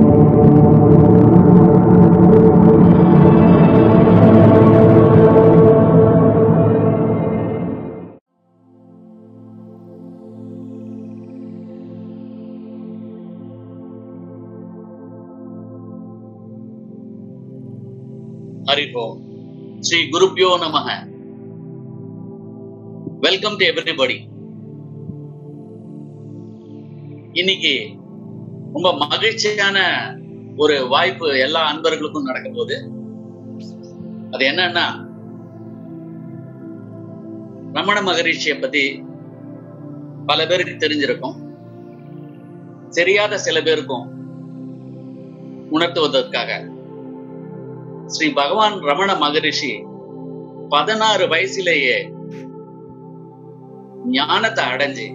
ஹரி ஓம் ஸ்ரீ குருப்யோ நமக welcome to everybody இன்னைக்கு ரொம்ப மகிழ்ச்சியான ஒரு வாய்ப்பு எல்லா அன்பர்களுக்கும் நடக்கும் போது அது என்னன்னா ரமண மகரிஷியை பத்தி பல பேருக்கு தெரிஞ்சிருக்கும் தெரியாத சில பேருக்கும் உணர்த்துவதற்காக ஸ்ரீ பகவான் ரமண மகரிஷி பதினாறு வயசுலேயே ஞானத்தை அடைஞ்சு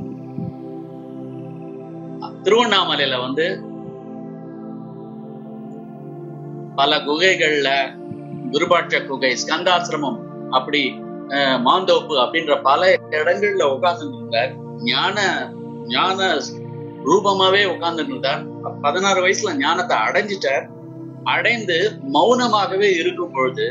திருவண்ணாமலையில வந்து பல குகைகள்ல குருபாட்ச குகை ஸ்கந்தாசிரமம் அப்படி அஹ், மாந்தோப்பு அப்படின்ற பல இடங்கள்ல உட்கார்ந்து இருந்தார் ஞான ஞான ரூபமாவே உட்கார்ந்து இருந்தார் பதினாறு வயசுல ஞானத்தை அடைஞ்சிட்டார் அடைந்து மௌனமாகவே இருக்கும் பொழுது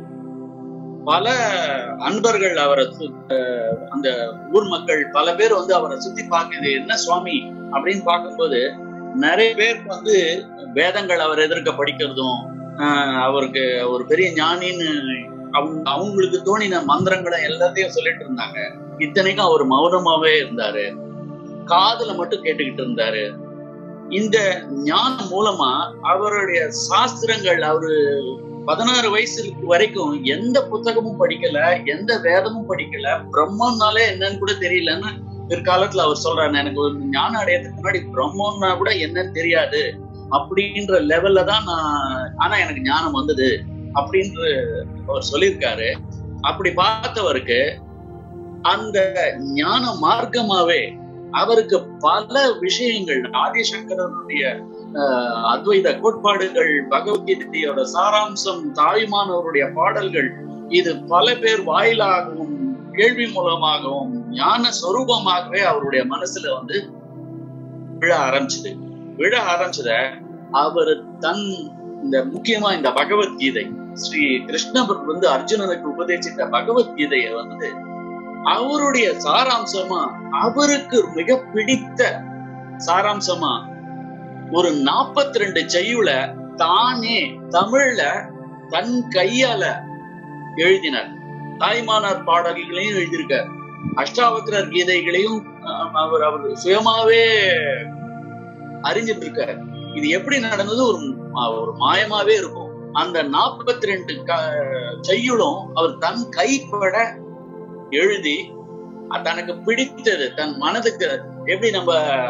பல அன்பர்கள் அவரை சு- அஹ் அந்த ஊர் மக்கள் பல பேர் வந்து அவரை சுத்தி பார்க்குது என்ன சுவாமி அப்படின்னு பார்க்கும்போது நிறைய பேருக்கு வந்து வேதங்கள் அவர் எதிர்க்க படிக்கிறதும் ஆஹ் அவருக்கு ஒரு பெரிய ஞானின்னு அவங்க அவங்களுக்கு தோணின மந்திரங்களை எல்லாத்தையும் சொல்லிட்டு இருந்தாங்க இத்தனைக்கும் அவர் மௌனமாவே இருந்தாரு காதுல மட்டும் கேட்டுக்கிட்டு இருந்தாரு இந்த ஞானம் மூலமா அவருடைய சாஸ்திரங்கள் அவரு பதினாறு வயசு வரைக்கும் எந்த புத்தகமும் படிக்கல எந்த வேதமும் படிக்கல பிரம்மன்னாலே என்னன்னு கூட தெரியலன்னு பிற்காலத்துல அவர் சொல்றாரு எனக்கு ஒரு ஞானம் அடையறதுக்கு முன்னாடி பிரம்மன்னா கூட என்னன்னு தெரியாது அப்படின்ற லெவல்ல தான் நான் ஆனா எனக்கு ஞானம் வந்தது அப்படின்ற அவர் சொல்லியிருக்காரு அப்படி பார்த்தவருக்கு அந்த ஞான மார்க்கமாவே அவருக்கு பல விஷயங்கள் ஆதிசங்கரனுடைய ஆஹ், அத்வைத கோட்பாடுகள் பகவத்கீதையோட சாராம்சம் தாய்மானவருடைய பாடல்கள் இது பல பேர் வாயிலாகவும் கேள்வி மூலமாகவும் ஞான சொரூபமாகவே அவருடைய மனசுல வந்து விழ ஆரம்பிச்சது விழ ஆரம்பிச்சத அவர் தன் இந்த முக்கியமா இந்த பகவத்கீதை ஸ்ரீ கிருஷ்ணர் வந்து அர்ஜுனனுக்கு உபதேசித்த பகவத்கீதையை வந்து அவருடைய சாராம்சமா அவருக்கு மிக பிடித்த சாராம்சமா ஒரு 42 ரெண்டு செய்யுள தானே தமிழ்ல தன் கையால எழுதினார் தாய்மானார் பாடல்களையும் எழுதியிருக்கார் அஷ்டாவக்கரர் கீதைகளையும் அஹ், அவர் அவர் சுயமாவே அறிஞ்சிட்டு இருக்கார் இது எப்படி நடந்தது ஒரு அஹ், ஒரு மாயமாவே இருக்கும் அந்த 42 ரெண்டு செய்யுளும் அவர் தன் கைப்பட எழுதி அஹ், தனக்கு பிடித்தது தன் மனதுக்கு எப்படி நம்ம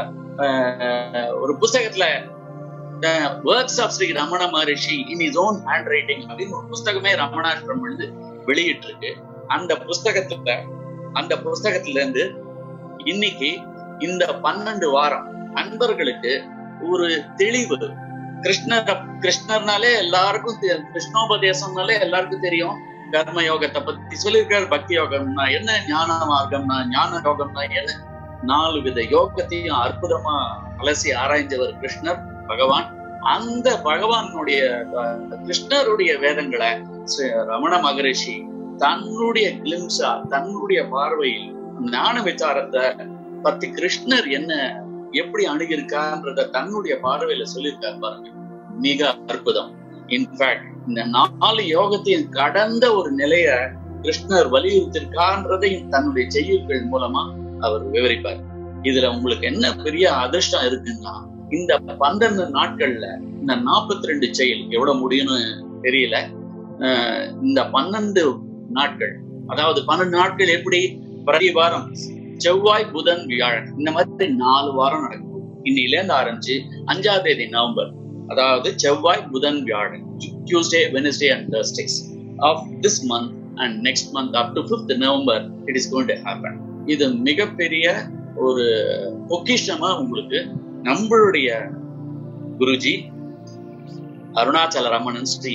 அஹ், ஒரு புஸ்தகத்துல works of Shri Ramana Maharishi in his own handwriting அப்படின்னு ஒரு புஸ்தகமே ரமணாஷ்டிரம் எழுது வெளியிட்டு இருக்கு அந்த புஸ்தகத்துல அந்த புஸ்தகத்துல இருந்து இன்னைக்கு இந்த பன்னெண்டு வாரம் அன்பர்களுக்கு ஒரு தெளிவு கிருஷ்ணர் கிருஷ்ணர்னாலே எல்லாருக்கும் தெ- கிருஷ்ணோபதேசம்னாலே எல்லாருக்கும் தெரியும் கர்ம யோகத்தை பத்தி சொல்லியிருக்காரு பக்தி யோகம்னா என்ன ஞான மார்க்கம்னா ஞான யோகம்னா என்ன நாலு வித யோகத்தையும் அற்புதமா அலசி ஆராய்ஞ்சவர் கிருஷ்ணர் பகவான் அந்த பகவானுடைய அஹ், கிருஷ்ணருடைய வேதங்களை ஸ்ரீ ரமண மகரிஷி தன்னுடைய கிளிம்ஸா தன்னுடைய பார்வையில் ஞான விசாரத்தை பத்தி கிருஷ்ணர் என்ன எப்படி அணுகிருக்கான்றத தன்னுடைய பார்வையில சொல்லியிருக்காரு பாருங்க மிக அற்புதம் இன்ஃபேக்ட் இந்த நாலு யோகத்தையும் கடந்த ஒரு நிலைய கிருஷ்ணர் வலியுறுத்திருக்கான்றதையும் தன்னுடைய செய்யுட்கள் மூலமா அவர் விவரிப்பார் இதுல உங்களுக்கு என்ன பெரிய அதிர்ஷ்டம் இருக்குன்னா இந்த பன்னெண்டு நாட்கள்ல இந்த 42 ரெண்டு செயல் எவ்வளவு முடியும்னு தெரியல அஹ் இந்த பன்னெண்டு நாட்கள் அதாவது பன்னெண்டு நாட்கள் எப்படி பிரதி வாரம் செவ்வாய் புதன் வியாழன் இந்த மாதிரி நாலு வாரம் நடக்கும் இன்னில இருந்து ஆரம்பிச்சு அஞ்சாம் தேதி நவம்பர் அதாவது செவ்வாய் புதன் வியாழன் Tuesday Wednesday and Thursdays of this month and next month up to fifth November it is going to happen இது மிகப்பெரிய ஒரு பொக்கிஷமா உங்களுக்கு நம்மளுடைய குருஜி அருணாச்சல ரமணன் ஸ்ரீ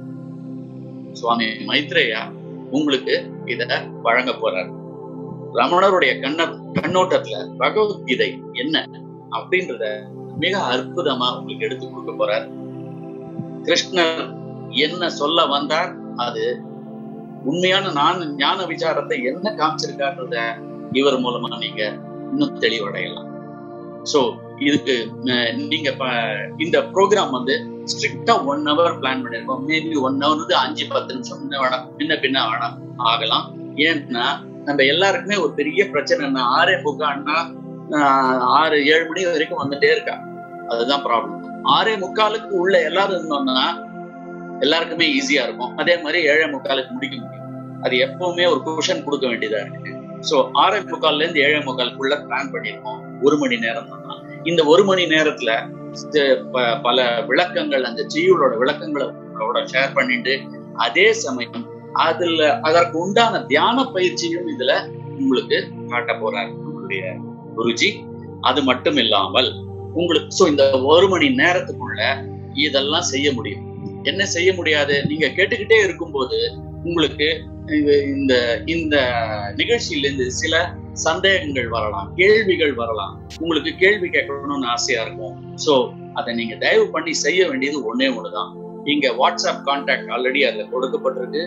சுவாமி மைத்ரேயா உங்களுக்கு இத வழங்க போறார் ரமணருடைய கண்ண கண்ணோட்டத்துல பகவத்கீதை என்ன அப்படின்றத மிக அற்புதமா உங்களுக்கு எடுத்து கொடுக்க போறார் கிருஷ்ணர் என்ன சொல்ல வந்தார் அது உண்மையான நான் ஞான விசாரத்தை என்ன காமிச்சிருக்காருன்றத இவர் மூலமா நீங்க இன்னும் தெளிவடையலாம் சோ இதுக்கு அஹ், நீங்க ப- இந்த ப்ரோக்ராம் வந்து ஸ்ட்ரிக்டா ஒன் ஹவர் பிளான் பண்ணிருக்கோம் மேபி ஒன் ஹவர் வந்து அஞ்சு பத்து நிமிஷம் முன்ன வேணாம் முன்ன பின்ன வேணாம் ஆகலாம் ஏன்னா நம்ம எல்லாருக்குமே ஒரு பெரிய பிரச்சனை என்ன ஆறே முக்கால்னா ஆஹ், ஆறு ஏழு மணி வரைக்கும் வந்துட்டே இருக்கா அதுதான் ப்ராப்ளம் ஆறே முக்காலுக்கு உள்ள எல்லாரும் இருந்தோம்னா எல்லாருக்குமே ஈஸியா இருக்கும் அதே மாதிரி ஏழே முக்காலுக்கு முடிக்க முடியும் அது எப்பவுமே ஒரு குஷன் கொடுக்க வேண்டியதா இருக்கு சோ ஆறே முக்கால்ல இருந்து ஏழே முக்காலுக்குள்ள பிளான் பண்ணிருக்கோம் ஒரு மணி நேரம் தான் இந்த ஒரு மணி நேரத்துல த- ப- பல விளக்கங்கள் அந்த செய்யுளோட விளக்கங்களை உங்களோட ஷேர் பண்ணிட்டு அதே சமயம் அதுல அதற்கு உண்டான தியான பயிற்சியும் இதுல உங்களுக்கு காட்ட போறாரு நம்மளுடைய குருஜி அது மட்டும் இல்லாமல் உங்களுக்கு சோ இந்த ஒரு மணி நேரத்துக்குள்ள இதெல்லாம் செய்ய முடியும் என்ன செய்ய முடியாது நீங்க கேட்டுக்கிட்டே இருக்கும்போது உங்களுக்கு இது- இந்த இந்த நிகழ்ச்சியிலிருந்து சில சந்தேகங்கள் வரலாம் கேள்விகள் வரலாம் உங்களுக்கு கேள்வி கேட்கணும்னு ஆசையா இருக்கும் சோ அதை நீங்க தயவு பண்ணி செய்ய வேண்டியது ஒண்ணே ஒண்ணுதான் இங்க வாட்ஸ்அப் கான்டாக்ட் ஆல்ரெடி அதுல கொடுக்கப்பட்டிருக்கு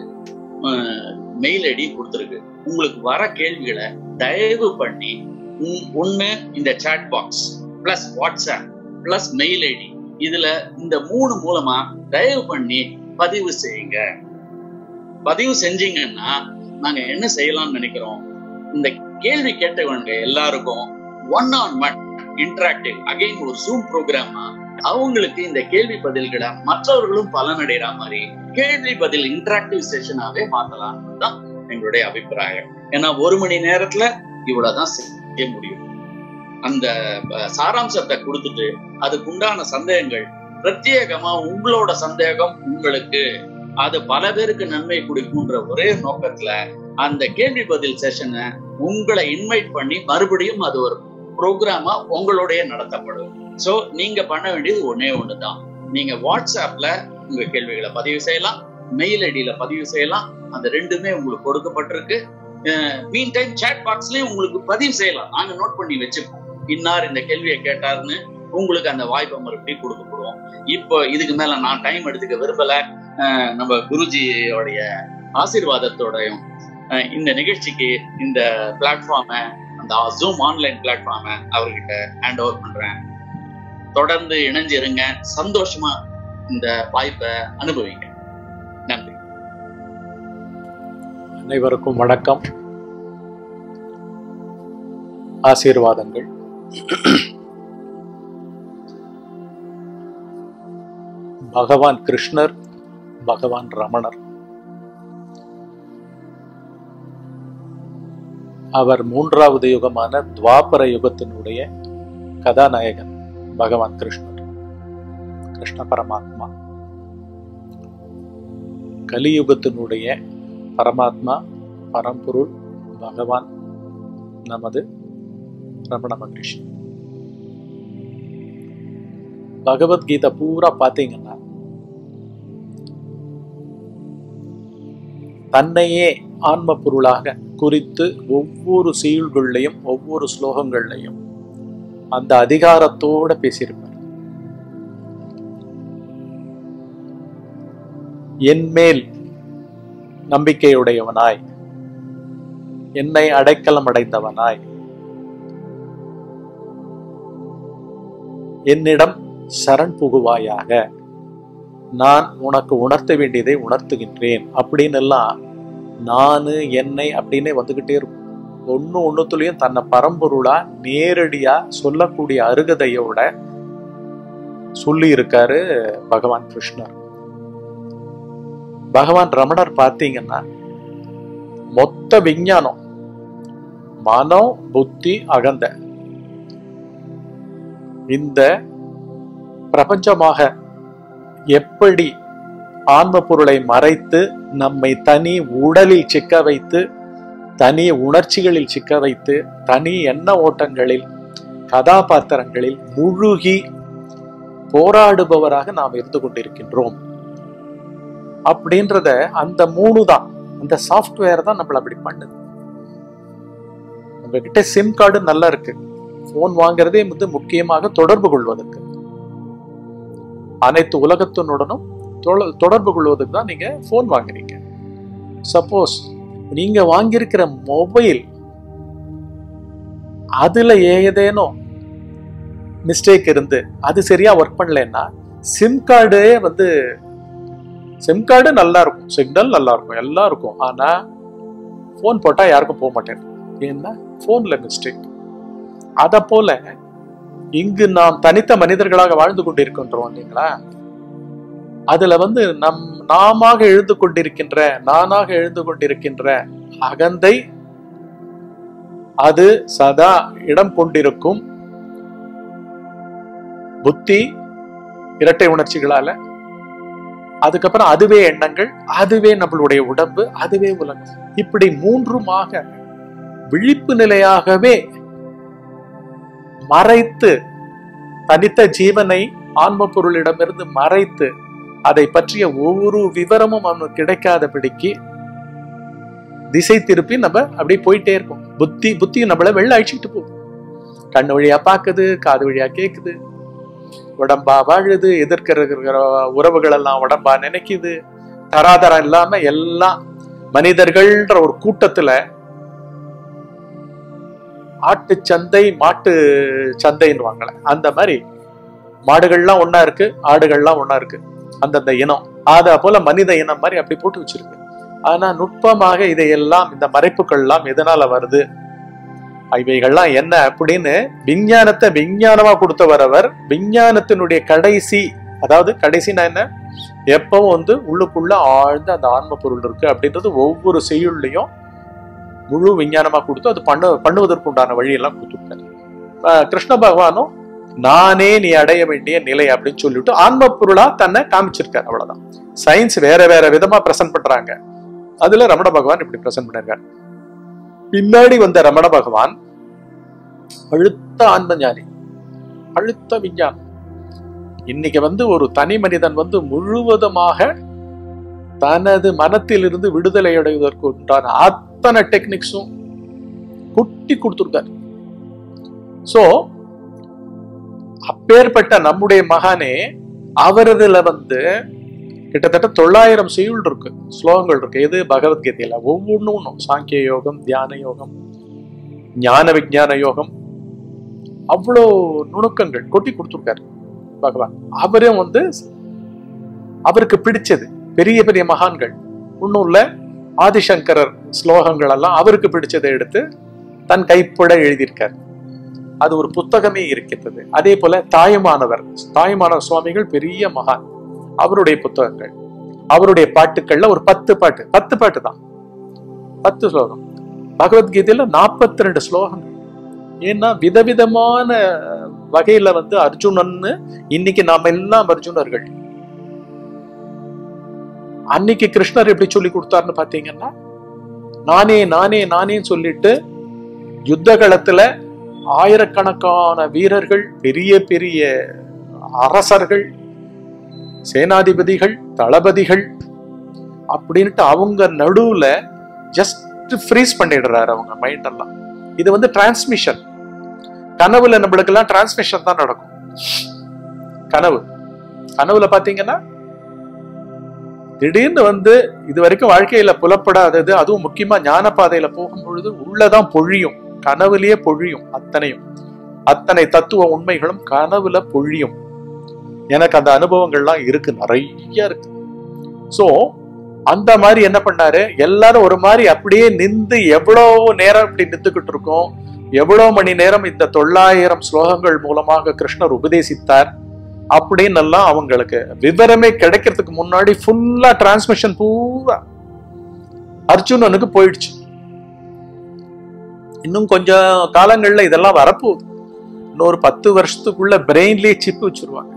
மெயில் ஐடி கொடுத்துருக்கு உங்களுக்கு வர கேள்விகளை தயவு பண்ணி உம், ஒண்ணு இந்த chat box plus WhatsApp plus mail ID இதுல இந்த மூணு மூலமா தயவு பண்ணி பதிவு செய்யுங்க பதிவு செஞ்சீங்கன்னா நாங்க என்ன செய்யலாம்னு நினைக்கிறோம் இந்த கேள்வி கேட்டவங்க எல்லாருக்கும் one on one interactive again ஒரு ஜூம் ப்ரோக்ராமா அவங்களுக்கு இந்த கேள்வி பதில்களை மற்றவர்களும் பலனடைகிற மாதிரி கேள்வி பதில் இன்டராக்டிவ் செஷனாவே மாத்தலாம்னு தான் எங்களுடைய அபிப்பிராயம் ஏன்னா ஒரு மணி நேரத்துல இவ்வளவுதான் செய்ய முடியும் அந்த அஹ், சாராம்சத்தை கொடுத்துட்டு அதுக்கு உண்டான சந்தேகங்கள் பிரத்யேகமா உங்களோட சந்தேகம் உங்களுக்கு அது பல பேருக்கு நன்மை கொடுக்கும்ன்ற ஒரே நோக்கத்துல அந்த கேள்வி பதில் செஷனை உங்களை இன்வைட் பண்ணி மறுபடியும் அது ஒரு ப்ரோக்ராமா உங்களுடைய நடத்தப்படும் சோ நீங்க பண்ண வேண்டியது ஒண்ணே ஒண்ணுதான் நீங்க வாட்ஸ்அப்ல உங்க கேள்விகளை பதிவு செய்யலாம் மெயில் ஐடியில பதிவு செய்யலாம் அந்த ரெண்டுமே உங்களுக்கு கொடுக்கப்பட்டிருக்கு மீன் டைம் சேட் பாக்ஸ்லயும் உங்களுக்கு பதிவு செய்யலாம் நாங்க நோட் பண்ணி வச்சிருக்கோம் இன்னார் இந்த கேள்வியை கேட்டாருன்னு உங்களுக்கு அந்த வாய்ப்பை மறுபடியும் கொடுக்கப்படுவோம் இப்போ இதுக்கு மேல நான் டைம் எடுத்துக்க விரும்பல அஹ் நம்ம குருஜியோடைய ஆசீர்வாதத்தோடையும் அஹ் இந்த நிகழ்ச்சிக்கு இந்த பிளாட்ஃபார்மை அந்த ஜூம் ஆன்லைன் பிளாட்ஃபார்மை அவர்கிட்ட ஹேண்ட் ஓவர் பண்றேன் தொடர்ந்து இணைஞ்சிருங்க சந்தோஷமா இந்த வாய்ப்பை அனுபவிங்க நன்றி அனைவருக்கும் வணக்கம் ஆசீர்வாதங்கள் பகவான் கிருஷ்ணர் பகவான் ரமணர் அவர் மூன்றாவது யுகமான துவாபர யுகத்தினுடைய கதாநாயகன் பகவான் கிருஷ்ணர் கிருஷ்ண பரமாத்மா கலியுகத்தினுடைய பரமாத்மா பரம்பொருள் பகவான் நமது ரமண மகரிஷி பகவத்கீதை பூரா பார்த்தீங்கன்னா தன்னையே ஆன்ம பொருளாக குறித்து ஒவ்வொரு செயல்கள்லையும் ஒவ்வொரு ஸ்லோகங்கள்லையும் அந்த அதிகாரத்தோட பேசியிருப்பார் என்மேல் நம்பிக்கையுடையவனாய் என்னை அடைக்கலம் அடைந்தவனாய் என்னிடம் சரண் புகுவாயாக நான் உனக்கு உணர்த்த வேண்டியதை உணர்த்துகின்றேன் அப்படின்னு எல்லாம் நானு என்னை அப்படின்னே வந்துகிட்டே இருக்கும் ஒன்று ஒன்றுத்துலேயும் தன்னை பரம்பொருளா நேரடியா சொல்லக்கூடிய அருகதையோட சொல்லி இருக்காரு பகவான் கிருஷ்ணர் பகவான் ரமணர் பார்த்தீங்கன்னா மொத்த விஞ்ஞானம் மனம் புத்தி அகந்த இந்த பிரபஞ்சமாக எப்படி ஆன்ம பொருளை மறைத்து நம்மை தனி உடலில் சிக்க வைத்து தனி உணர்ச்சிகளில் சிக்க வைத்து தனி எண்ண ஓட்டங்களில் கதாபாத்திரங்களில் முழுகி போராடுபவராக நாம் இருந்து கொண்டிருக்கின்றோம் அப்படின்றத அந்த மூணு தான் அந்த சாஃப்ட்வேர் தான் நம்மள அப்படி பண்ணுது உங்ககிட்ட சிம் கார்டு நல்லா இருக்கு போன் வாங்குறதே வந்து முக்கியமாக தொடர்பு கொள்வதற்கு அனைத்து உலகத்தினுடனும் தொல- தொடர்பு கொள்வதற்கு தான் நீங்க போன் வாங்குறீங்க சப்போஸ் நீங்க வாங்கியிருக்கிற மொபைல் அதுல ஏதேனும் மிஸ்டேக் இருந்து அது சரியா ஒர்க் பண்ணலைன்னா சிம் கார்டே வந்து சிம் கார்டு நல்லா இருக்கும் சிக்னல் நல்லா இருக்கும் எல்லாம் இருக்கும் ஆனா ஃபோன் போட்டா யாருக்கும் போக மாட்டேங்குது ஏன்னா ஃபோன்ல மிஸ்டேக் அத போல இங்கு நாம் தனித்த மனிதர்களாக வாழ்ந்து கொண்டிருக்கின்றோம் இல்லைங்களா அதுல வந்து நம் நாமாக எழுந்து கொண்டிருக்கின்ற நானாக எழுந்து கொண்டிருக்கின்ற அகந்தை அது சதா இடம் கொண்டிருக்கும் புத்தி இரட்டை உணர்ச்சிகளால அதுக்கப்புறம் அதுவே எண்ணங்கள் அதுவே நம்மளுடைய உடம்பு அதுவே உலகம் இப்படி மூன்றுமாக விழிப்பு நிலையாகவே மறைத்து தனித்த ஜீவனை ஆன்ம பொருளிடமிருந்து மறைத்து அதை பற்றிய ஒவ்வொரு விவரமும் அவனுக்கு கிடைக்காதபடிக்கு திசை திருப்பி நம்ம அப்படியே போயிட்டே இருக்கோம் புத்தி புத்தி நம்மள வெளில அழிச்சிட்டு போகுது கண்ணு வழியா பாக்குது காது வழியா கேக்குது உடம்பா வாழுது எதிர்க்கிற இருக்கிற உறவுகள் எல்லாம் உடம்பா நினைக்குது தராதரம் இல்லாம எல்லாம் மனிதர்கள்ன்ற ஒரு கூட்டத்துல ஆட்டு சந்தை மாட்டு சந்தைன்னுவாங்களே அந்த மாதிரி மாடுகள்லாம் ஒண்ணா இருக்கு ஆடுகள்லாம் ஒண்ணா இருக்கு அந்தந்த இனம் அத போல மனித இனம் மாதிரி அப்படி போட்டு வச்சிருக்கு ஆனா நுட்பமாக இதையெல்லாம் இந்த மறைப்புகள்லாம் எதனால வருது இவைகள்லாம் என்ன அப்படின்னு விஞ்ஞானத்தை விஞ்ஞானமா கொடுத்தவர் அவர் விஞ்ஞானத்தினுடைய கடைசி அதாவது கடைசினா என்ன எப்பவும் வந்து உள்ளுக்குள்ள ஆழ்ந்த அந்த ஆன்ம பொருள் இருக்கு அப்படின்றது ஒவ்வொரு செய்யுள்ளையும் முழு விஞ்ஞானமா கொடுத்து அது பண்ண பண்ணுவதற்கு உண்டான வழியெல்லாம் கொடுத்துருக்காரு ஆஹ் கிருஷ்ண பகவானும் நானே நீ அடைய வேண்டிய நிலை அப்படின்னு சொல்லிட்டு ஆன்ம பொருளா தன்னை காமிச்சிருக்காரு அவ்வளவுதான் சயின்ஸ் வேற வேற விதமா பிரசன்ட் பண்றாங்க அதுல ரமண பகவான் இப்படி பிரசன்ட் பண்ணிருக்காரு பின்னாடி வந்த ரமண பகவான் அழுத்த ஆன்ம ஞானி அழுத்த விஞ்ஞானம் இன்னைக்கு வந்து ஒரு தனி மனிதன் வந்து முழுவதுமாக தனது மனத்திலிருந்து விடுதலை அடைவதற்கு உண்டான அத்தனை டெக்னிக்ஸும் குட்டி கொடுத்துருக்காரு சோ அப்பேற்பட்ட நம்முடைய மகானே அவரதுல வந்து கிட்டத்தட்ட தொள்ளாயிரம் செய்யுள் இருக்கு ஸ்லோகங்கள் இருக்கு எது பகவத்கீதையில ஒவ்வொன்றும் சாங்கிய யோகம் தியான யோகம் ஞான விஞ்ஞான யோகம் அவ்வளோ நுணுக்கங்கள் கொட்டி கொடுத்துருக்காரு பகவான் அவரும் வந்து அவருக்கு பிடிச்சது பெரிய பெரிய மகான்கள் ஒன்றும் இல்ல ஆதிசங்கரர் ஸ்லோகங்கள் எல்லாம் அவருக்கு பிடிச்சதை எடுத்து தன் கைப்பட எழுதியிருக்கார் அது ஒரு புத்தகமே இருக்கின்றது அதே போல தாயுமானவர் தாயுமானவர் சுவாமிகள் பெரிய மகான் அவருடைய புத்தகங்கள் அவருடைய பாட்டுக்கள்ல ஒரு பத்து பாட்டு பத்து பாட்டு தான் பத்து ஸ்லோகம் பகவத்கீதையில நாற்பத்தி ரெண்டு ஸ்லோகங்கள் ஏன்னா விதவிதமான வகையில வந்து அர்ஜுனன்னு இன்னைக்கு நாம எல்லாம் அர்ஜுனர்கள் அன்னைக்கு கிருஷ்ணர் எப்படி சொல்லி கொடுத்தாருன்னு பாத்தீங்கன்னா நானே நானே நானேன்னு சொல்லிட்டு யுத்த களத்துல ஆயிரக்கணக்கான வீரர்கள் பெரிய பெரிய அரசர்கள் சேனாதிபதிகள் தளபதிகள் அப்படின்ட்டு அவங்க நடுவுல ஜஸ்ட் ஃப்ரீஸ் பண்ணிடுறாரு அவங்க மைண்ட் எல்லாம் இது வந்து டிரான்ஸ்மிஷன் கனவுல நம்மளுக்கு எல்லாம் டிரான்ஸ்மிஷன் தான் நடக்கும் கனவு கனவுல பாத்தீங்கன்னா திடீர்னு வந்து இது வரைக்கும் வாழ்க்கையில புலப்படாதது அதுவும் முக்கியமா ஞான பாதையில போகும் பொழுது உள்ளதான் பொழியும் கனவுலயே பொழியும் அத்தனையும் அத்தனை தத்துவ உண்மைகளும் கனவுல பொழியும் எனக்கு அந்த அனுபவங்கள்லாம் இருக்கு நிறைய இருக்கு சோ அந்த மாதிரி என்ன பண்ணாரு எல்லாரும் ஒரு மாதிரி அப்படியே நின்று எவ்வளவு நேரம் இப்படி நின்றுகிட்டு இருக்கோம் எவ்வளவு மணி நேரம் இந்த தொள்ளாயிரம் ஸ்லோகங்கள் மூலமாக கிருஷ்ணர் உபதேசித்தார் அப்படின்னு எல்லாம் அவங்களுக்கு விவரமே கிடைக்கிறதுக்கு முன்னாடி ஃபுல்லா டிரான்ஸ்மிஷன் பூரா அர்ஜுனனுக்கு போயிடுச்சு இன்னும் கொஞ்சம் காலங்கள்ல இதெல்லாம் வரப்போகுது இன்னொரு பத்து வருஷத்துக்குள்ள பிரெயின்லயே சிப் வச்சிருவாங்க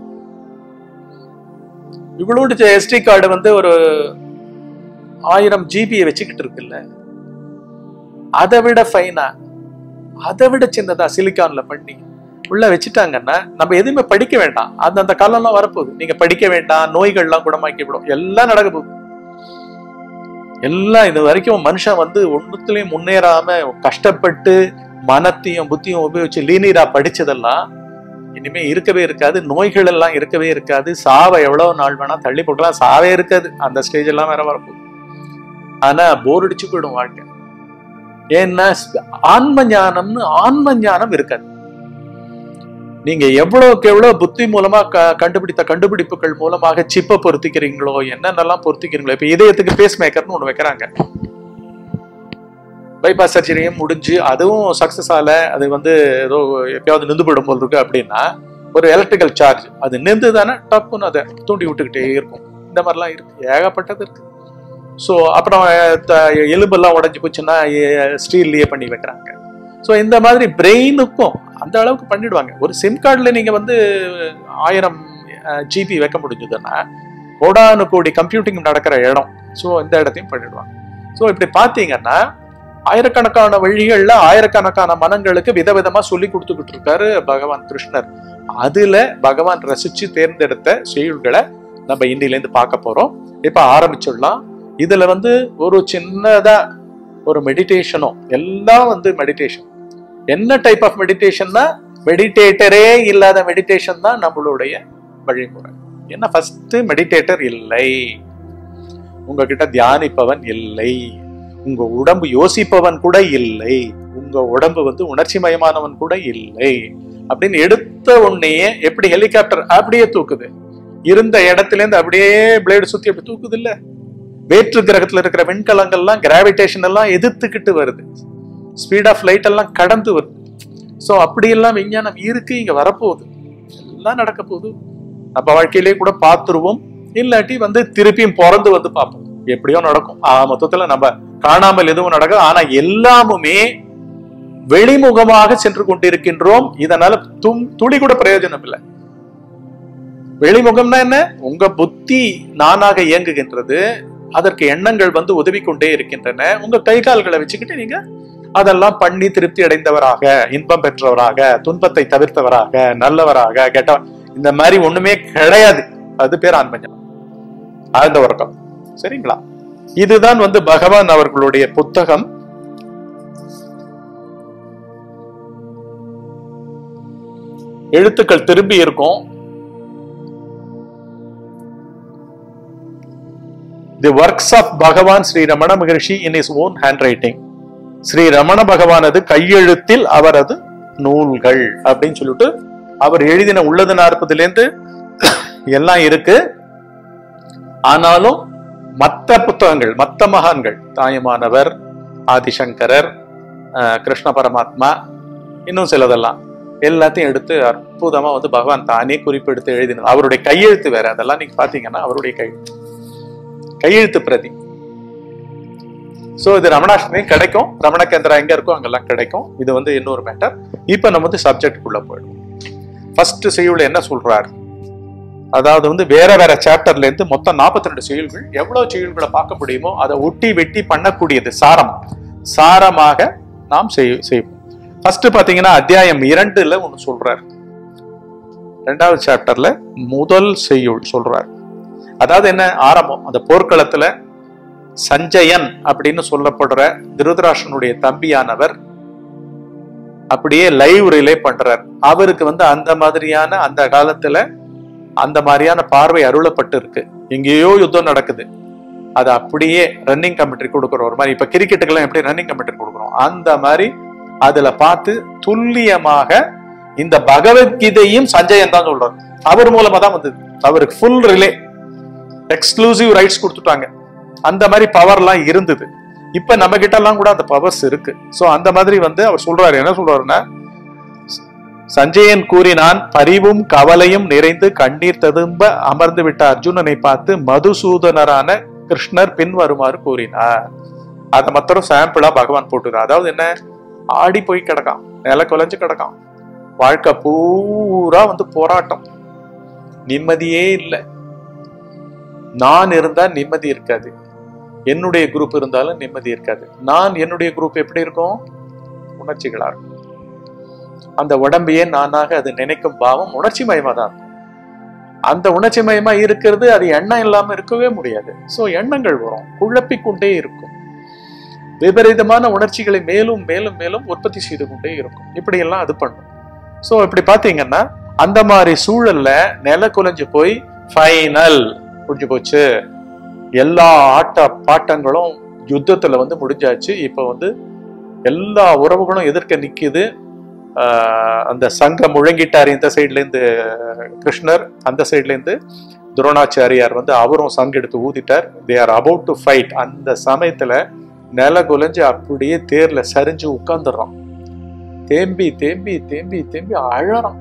இவ்வளோடு எஸ்டி கார்டு வந்து ஒரு ஆயிரம் ஜிபியை வச்சுக்கிட்டு இருக்குல்ல அதை விட ஃபைனா அதை விட சின்னதா சிலிக்கான்ல பண்ணி உள்ள வச்சுட்டாங்கன்னா நம்ம எதுவுமே படிக்க வேண்டாம் அந்த அந்த காலம்லாம் வரப்போகுது நீங்க படிக்க வேண்டாம் நோய்கள்லாம் குணமாக்கி விடும் எல்லாம் நடக்க போகுது எல்லாம் இது வரைக்கும் மனுஷன் வந்து ஒண்ணுத்துலயும் முன்னேறாம கஷ்டப்பட்டு மனத்தையும் புத்தியும் உபயோகிச்சு லீனியரா படிச்சதெல்லாம் இனிமே இருக்கவே இருக்காது நோய்கள் எல்லாம் இருக்கவே இருக்காது சாவை எவ்வளவு நாள் வேணா தள்ளி போட்டலாம் சாவே இருக்காது அந்த ஸ்டேஜ் எல்லாம் வேற வரப்போகுது ஆனா போர் அடிச்சு போயிடும் வாழ்க்கை ஏன்னா ஆன்ம ஞானம்னு ஆன்ம ஞானம் இருக்காது நீங்க எவ்வளவுக்கு எவ்வளவு புத்தி மூலமா க- கண்டுபிடித்த கண்டுபிடிப்புகள் மூலமாக சிப்பை பொருத்திக்கிறீங்களோ என்னென்னலாம் பொருத்திக்கிறீங்களோ இப்ப இதயத்துக்கு பேஸ் மேக்கர்னு ஒண்ணு வைக்கிறாங்க பைபாஸ் சர்ஜரியும் முடிஞ்சு அதுவும் சக்சஸ் ஆகல அது வந்து ஏதோ எப்பயாவது நின்று போயிடும் போல் இருக்கு அப்படின்னா ஒரு எலக்ட்ரிக்கல் சார்ஜ் அது நின்று தானே டப்புன்னு அதை தூண்டி விட்டுக்கிட்டே இருக்கும் இந்த மாதிரிலாம் இருக்கு ஏகப்பட்டது இருக்கு ஸோ அப்புறம் அஹ், த- எலும்பெல்லாம் உடைஞ்சு போச்சுன்னா ஸ்டீல்லையே பண்ணி வைக்கிறாங்க ஸோ இந்த மாதிரி பிரெயினுக்கும் அந்த அளவுக்கு பண்ணிடுவாங்க ஒரு சிம் கார்டில் நீங்கள் வந்து ஆயிரம் ஜிபி வைக்க முடிஞ்சதுன்னா கோடானு கோடி கம்ப்யூட்டிங் நடக்கிற இடம் ஸோ இந்த இடத்தையும் பண்ணிடுவாங்க ஸோ இப்படி பார்த்தீங்கன்னா ஆயிரக்கணக்கான வழிகள்ல ஆயிரக்கணக்கான மனங்களுக்கு விதவிதமா சொல்லி கொடுத்துக்கிட்டு இருக்காரு பகவான் கிருஷ்ணர் அதுல பகவான் ரசிச்சு தேர்ந்தெடுத்த செயல்களை நம்ம இன்னிலேருந்து பார்க்க போறோம் இப்ப ஆரம்பிச்சிடலாம் இதுல வந்து ஒரு சின்னதா ஒரு மெடிடேஷனும் எல்லாம் வந்து மெடிடேஷன் என்ன டைப் ஆஃப் மெடிடேஷன்னா மெடிடேட்டரே இல்லாத மெடிடேஷன் தான் நம்மளுடைய வழிமுறை என்ன ஃபர்ஸ்ட் மெடிடேட்டர் இல்லை உங்ககிட்ட தியானிப்பவன் இல்லை உங்க உடம்பு யோசிப்பவன் கூட இல்லை உங்க உடம்பு வந்து உணர்ச்சி மயமானவன் கூட இல்லை அப்படின்னு எடுத்த உடனேயே எப்படி ஹெலிகாப்டர் அப்படியே தூக்குது இருந்த இடத்துல இருந்து அப்படியே பிளேடு சுத்தி அப்படி தூக்குது இல்ல வேற்று கிரகத்துல இருக்கிற விண்கலங்கள்லாம் கிராவிடேஷன் எல்லாம் எதிர்த்துக்கிட்டு வருது ஸ்பீட் ஆஃப் லைட் எல்லாம் கடந்து வருது ஸோ அப்படியெல்லாம் விஞ்ஞானம் இருக்கு இங்க வரப்போகுது எல்லாம் நடக்க போகுது நம்ம வாழ்க்கையிலேயே கூட பார்த்துருவோம் இல்லாட்டி வந்து திருப்பியும் பிறந்து வந்து பார்ப்போம் எப்படியோ நடக்கும் ஆ, மொத்தத்துல நம்ம காணாமல் எதுவும் நடக்காது ஆனா எல்லாமுமே வெளிமுகமாக சென்று கொண்டிருக்கின்றோம் இதனால தும் துளி கூட பிரயோஜனம் இல்லை வெளிமுகம்னா என்ன உங்க புத்தி நானாக இயங்குகின்றது அதற்கு எண்ணங்கள் வந்து உதவி கொண்டே இருக்கின்றன உங்க கை கால்களை வச்சுக்கிட்டு நீங்க அதெல்லாம் பண்ணி திருப்தி அடைந்தவராக இன்பம் பெற்றவராக துன்பத்தை தவிர்த்தவராக நல்லவராக கெட்ட இந்த மாதிரி ஒண்ணுமே கிடையாது அது பேர் ஆன்மஞம் ஆழ்ந்த உறக்கம் சரிங்களா இதுதான் வந்து பகவான் அவர்களுடைய புத்தகம் எழுத்துக்கள் திரும்பி இருக்கும் தி ஒர்க்ஸ் ஆஃப் பகவான் Shri Ramana Maharshi in his own handwriting Shri Ramana பகவானது கையெழுத்தில் அவரது நூல்கள் அப்படின்னு சொல்லிட்டு அவர் எழுதின உள்ளது நாற்பதுலேருந்து எல்லாம் இருக்கு ஆனாலும் மத்த புத்தகங்கள் மத்த மகான்கள் தாயமானவர் ஆதிசங்கரர் அஹ், கிருஷ்ண பரமாத்மா இன்னும் சிலதெல்லாம் எல்லாத்தையும் எடுத்து அற்புதமா வந்து பகவான் தானே குறிப்பெடுத்து எழுதினார் அவருடைய கையெழுத்து வேற அதெல்லாம் நீங்க பாத்தீங்கன்னா அவருடைய கையெழுத்து கையெழுத்து பிரதி சோ இது ரமணாஷ்டமி கிடைக்கும் ரமண கேந்திரா எங்க இருக்கோ அங்கெல்லாம் கிடைக்கும் இது வந்து இன்னொரு மேட்டர் இப்ப நம்ம வந்து சப்ஜெக்டுக்குள்ள போயிடும் ஃபர்ஸ்ட் செய்யுள் என்ன சொல்றாரு அதாவது வந்து வேற வேற சாப்டர்ல இருந்து மொத்தம் 42 ரெண்டு செயல்கள் எவ்வளவு செயல்களை பார்க்க முடியுமோ அதை ஒட்டி வெட்டி பண்ணக்கூடியது சாரம் சாரமாக நாம் செய்- செய்வோம் ஃபர்ஸ்ட் பாத்தீங்கன்னா அத்தியாயம் இரண்டுல ஒண்ணு சொல்றார் ரெண்டாவது சாப்டர்ல முதல் செய்யுள் சொல்றார் அதாவது என்ன ஆரம்பம் அந்த போர்க்களத்துல சஞ்சயன் அப்படின்னு சொல்லப்படுற திருதராஷனுடைய தம்பியானவர் அப்படியே லைவ் ரிலே பண்றார் அவருக்கு வந்து அந்த மாதிரியான அந்த காலத்துல அந்த மாதிரியான பார்வை அருளப்பட்டு இருக்கு எங்கேயோ யுத்தம் நடக்குது அது அப்படியே ரன்னிங் கமெண்ட்ரி கொடுக்குறோம் ஒரு மாதிரி இப்ப கிரிக்கெட்டுக்கெல்லாம் எப்படி ரன்னிங் கமெண்ட்ரி கொடுக்குறோம் அந்த மாதிரி அதுல பார்த்து துல்லியமாக இந்த பகவத்கீதையும் சஞ்சயன் தான் சொல்றாரு அவர் மூலமா தான் வந்தது அவருக்கு ஃபுல் ரிலே எக்ஸ்க்ளூசிவ் ரைட்ஸ் கொடுத்துட்டாங்க அந்த மாதிரி பவர்லாம் இருந்தது இப்ப நம்ம கிட்ட எல்லாம் கூட அந்த பவர்ஸ் இருக்கு சோ அந்த மாதிரி வந்து அவர் சொல்றாரு என்ன சொல்றாருன்னா சஞ்சயன் கூறினான் பரிவும் கவலையும் நிறைந்து கண்ணீர் ததும்ப அமர்ந்து விட்ட அர்ஜுனனை பார்த்து மதுசூதனரான கிருஷ்ணர் பின்வருமாறு கூறினார் அதை மாத்திரம் சாம்பிளா பகவான் போட்டுறார் அதாவது என்ன ஆடி போய் கிடக்கான் நில குலைஞ்சு கிடக்கான் வாழ்க்கை பூரா வந்து போராட்டம் நிம்மதியே இல்லை நான் இருந்தா நிம்மதி இருக்காது என்னுடைய குரூப் இருந்தாலும் நிம்மதி இருக்காது நான் என்னுடைய குரூப் எப்படி இருக்கும் உணர்ச்சிகளா இருக்கும் அந்த உடம்பையே நானாக அது நினைக்கும் பாவம் உணர்ச்சி மயமா தான் இருக்கும் அந்த உணர்ச்சி மயமா இருக்கிறது அது எண்ணம் இல்லாம இருக்கவே முடியாது சோ எண்ணங்கள் வரும் குழப்பிக் கொண்டே இருக்கும் விபரீதமான உணர்ச்சிகளை மேலும் மேலும் மேலும் உற்பத்தி செய்து கொண்டே இருக்கும் இப்படி எல்லாம் அது பண்ணும் சோ இப்படி பாத்தீங்கன்னா அந்த மாதிரி சூழல்ல நில குலைஞ்சு போய் ஃபைனல் முடிஞ்சு போச்சு எல்லா ஆட்ட பாட்டங்களும் யுத்தத்துல வந்து முடிஞ்சாச்சு இப்ப வந்து எல்லா உறவுகளும் எதிர்க்க நிக்குது ஆஹ் அந்த சங்கம் முழங்கிட்டார் இந்த சைட்ல இருந்து கிருஷ்ணர் அந்த சைட்ல இருந்து துரோணாச்சாரியார் வந்து அவரும் சங்கு எடுத்து ஊதிட்டார் they are about to fight அந்த சமயத்துல நில குலைஞ்சு அப்படியே தேர்ல சரிஞ்சு உட்கார்ந்துடுறான் தேம்பி தேம்பி தேம்பி தேம்பி அழறான்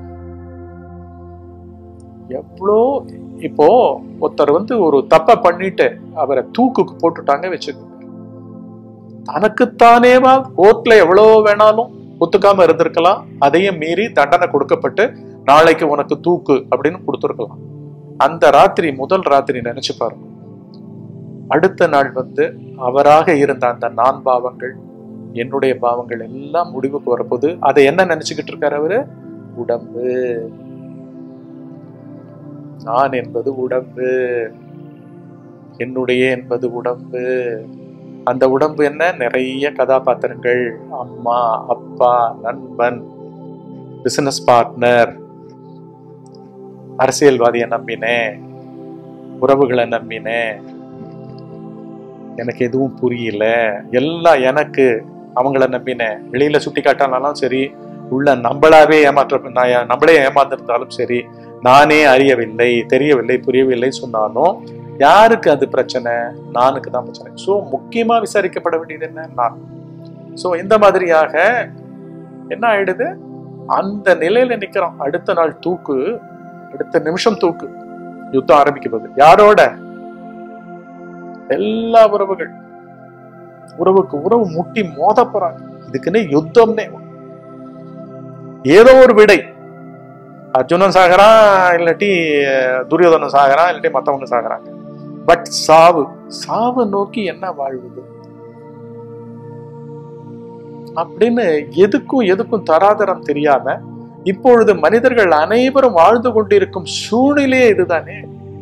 எவ்வளோ இப்போ ஒருத்தர் வந்து ஒரு தப்ப பண்ணிட்டு அவரை தூக்குக்கு போட்டுட்டாங்க வச்சுக்கோங்க தனக்குத்தானேவா கோர்ட்ல எவ்வளவு வேணாலும் ஒத்துக்காம இருந்திருக்கலாம் அதையும் மீறி தண்டனை கொடுக்கப்பட்டு நாளைக்கு உனக்கு தூக்கு அப்படின்னு கொடுத்துருக்கலாம் அந்த ராத்திரி முதல் ராத்திரி நினைச்சு பாருங்க அடுத்த நாள் வந்து அவராக இருந்த அந்த நான் பாவங்கள் என்னுடைய பாவங்கள் எல்லாம் முடிவுக்கு வரப்போகுது அதை என்ன நினைச்சுக்கிட்டு இருக்காரு அவரு உடம்பு நான் என்பது உடம்பு என்னுடைய என்பது உடம்பு அந்த உடம்பு என்ன நிறைய கதாபாத்திரங்கள் அம்மா அப்பா நண்பன் பிசினஸ் பார்ட்னர் அரசியல்வாதியை நம்பினேன் உறவுகளை நம்பினேன் எனக்கு எதுவும் புரியல எல்லாம் எனக்கு அவங்கள நம்பினேன் வெளியில சுட்டி காட்டாலும் சரி உள்ள நம்மளாவே ஏமாற்ற நான் ஏ- நம்மளே ஏமாந்திருந்தாலும் சரி நானே அறியவில்லை தெரியவில்லை புரியவில்லை சொன்னாலும் யாருக்கு அது பிரச்சனை நானுக்கு தான் பிரச்சனை சோ முக்கியமா விசாரிக்கப்பட வேண்டியது என்ன நான் சோ இந்த மாதிரியாக என்ன ஆயிடுது அந்த நிலையில நிக்கிறோம் அடுத்த நாள் தூக்கு அடுத்த நிமிஷம் தூக்கு யுத்தம் ஆரம்பிக்கும் போது யாரோட எல்லா உறவுகள் உறவுக்கு உறவு முட்டி மோத போறாங்க இதுக்குன்னு யுத்தம்னே ஏதோ ஒரு விடை அர்ஜுனன் சாகறான் இல்லாட்டி அஹ், துரியோதனன் சாகறான் இல்லாட்டி மத்தவங்க சாகுறாங்க பட் சாவு சாவை நோக்கி என்ன வாழ்வுது அப்படின்னு எதுக்கும் எதுக்கும் தராதரம் தெரியாம இப்பொழுது மனிதர்கள் அனைவரும் வாழ்ந்து கொண்டிருக்கும் சூழ்நிலையே இதுதானே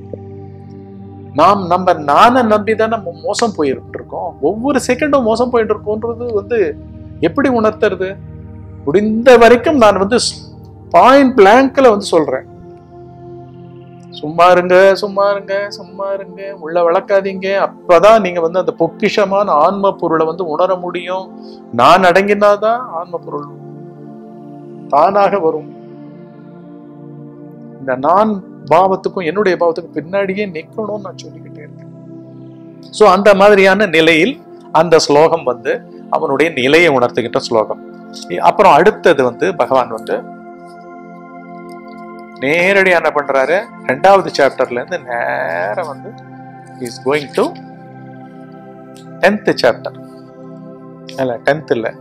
நாம் நம்ம நானை நம்பி தான் நம்ம மோசம் போயிட்டு இருக்கோம் ஒவ்வொரு செகண்டும் மோசம் போயிட்டு இருக்கோன்றது வந்து எப்படி உணர்த்துறது முடிந்த வரைக்கும் நான் வந்து பாயிண்ட் பிளாங்க்ல வந்து சொல்றேன் சும்மா இருங்க சும்மா இருங்க சும்மா இருங்க உள்ள வளர்க்காதீங்க அப்பதான் நீங்க வந்து அந்த பொக்கிஷமான ஆன்ம பொருளை வந்து உணர முடியும் நான் அடங்கினாதான் ஆன்ம பொருள் தானாக வரும் இந்த நான் பாவத்துக்கும் என்னுடைய பாவத்துக்கும் பின்னாடியே நிக்கணும்னு நான் சொல்லிக்கிட்டே இருக்கேன் சோ அந்த மாதிரியான நிலையில் அந்த ஸ்லோகம் வந்து அவனுடைய நிலையை உணர்த்துகின்ற ஸ்லோகம் அப்புறம் அடுத்தது வந்து பகவான் வந்து நேரடியா என்ன பண்றாரு ரெண்டாவது சாப்டர்ல இருந்து நேரம் வந்து is going to tenth chapter இல்ல டென்த் இல்ல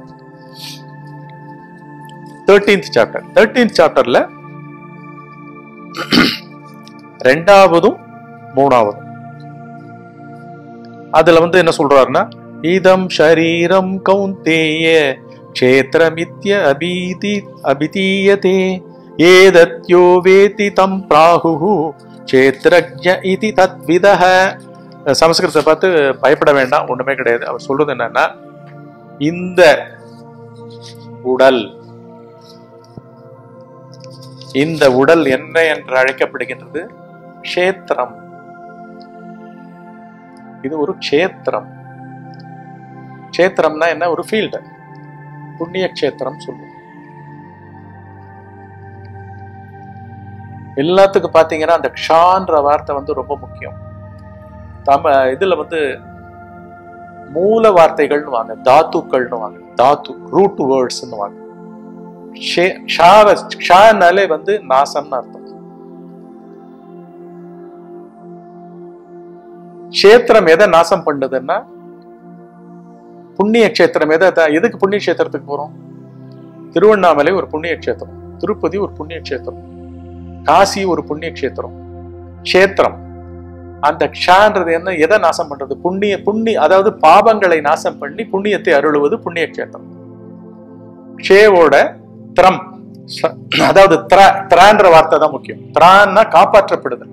தேர்டீன்த் சாப்டர் தேர்டீன்த் சாப்டர்ல ரெண்டாவதும் மூணாவதும் அதுல வந்து என்ன சொல்றாருன்னா இதம் ஷரீரம் கௌந்தேய க்ஷேத்திரமித்ய அபீதி அபிதீயதே ஏதத்யோ வேதி தம் பிராகு க்ஷேத்திரஜ இதி தத்விதः சமஸ்கிருதத்தை பார்த்து பயப்பட வேண்டாம் ஒண்ணுமே கிடையாது அவர் சொல்றது என்னன்னா இந்த உடல் இந்த உடல் என்ன என்று அழைக்கப்படுகின்றது க்ஷேத்திரம் இது ஒரு க்ஷேத்திரம் க்ஷேத்திரம்னா என்ன ஒரு ஃபீல்டு புண்ணிய க்ஷேத்திரம் சொல்லுவோம் எல்லாத்துக்கும் பாத்தீங்கன்னா அந்த க்ஷான்ற வார்த்தை வந்து ரொம்ப முக்கியம் தம இதுல வந்து மூல வார்த்தைகள்னு வாங்க தாத்துக்கள்னு வாங்க தாத்து ரூட் வேர்ட்ஸ்னு வாங்க ஷே- ஷாவ ஷானாலே வந்து நாசம்னு அர்த்தம் க்ஷேத்திரம் எதை நாசம் பண்ணுதுன்னா புண்ணிய க்ஷேத்திரம் எதை அதான் எதுக்கு புண்ணிய க்ஷேத்திரத்துக்கு போறோம் திருவண்ணாமலை ஒரு புண்ணிய க்ஷேத்திரம் திருப்பதி ஒரு புண்ணிய க்ஷேத்திரம் காசி ஒரு புண்ணிய க்ஷேத்திரம் க்ஷேத்திரம் அந்த க்ஷான்றது என்ன எதை நாசம் பண்றது புண்ணிய புண்ணிய அதாவது பாவங்களை நாசம் பண்ணி புண்ணியத்தை அருளுவது புண்ணிய க்ஷேத்திரம் க்ஷேவோட திரம் ச- அதாவது திர திரான்ற வார்த்தை தான் முக்கியம் திரான்னா காப்பாற்றப்படுதல்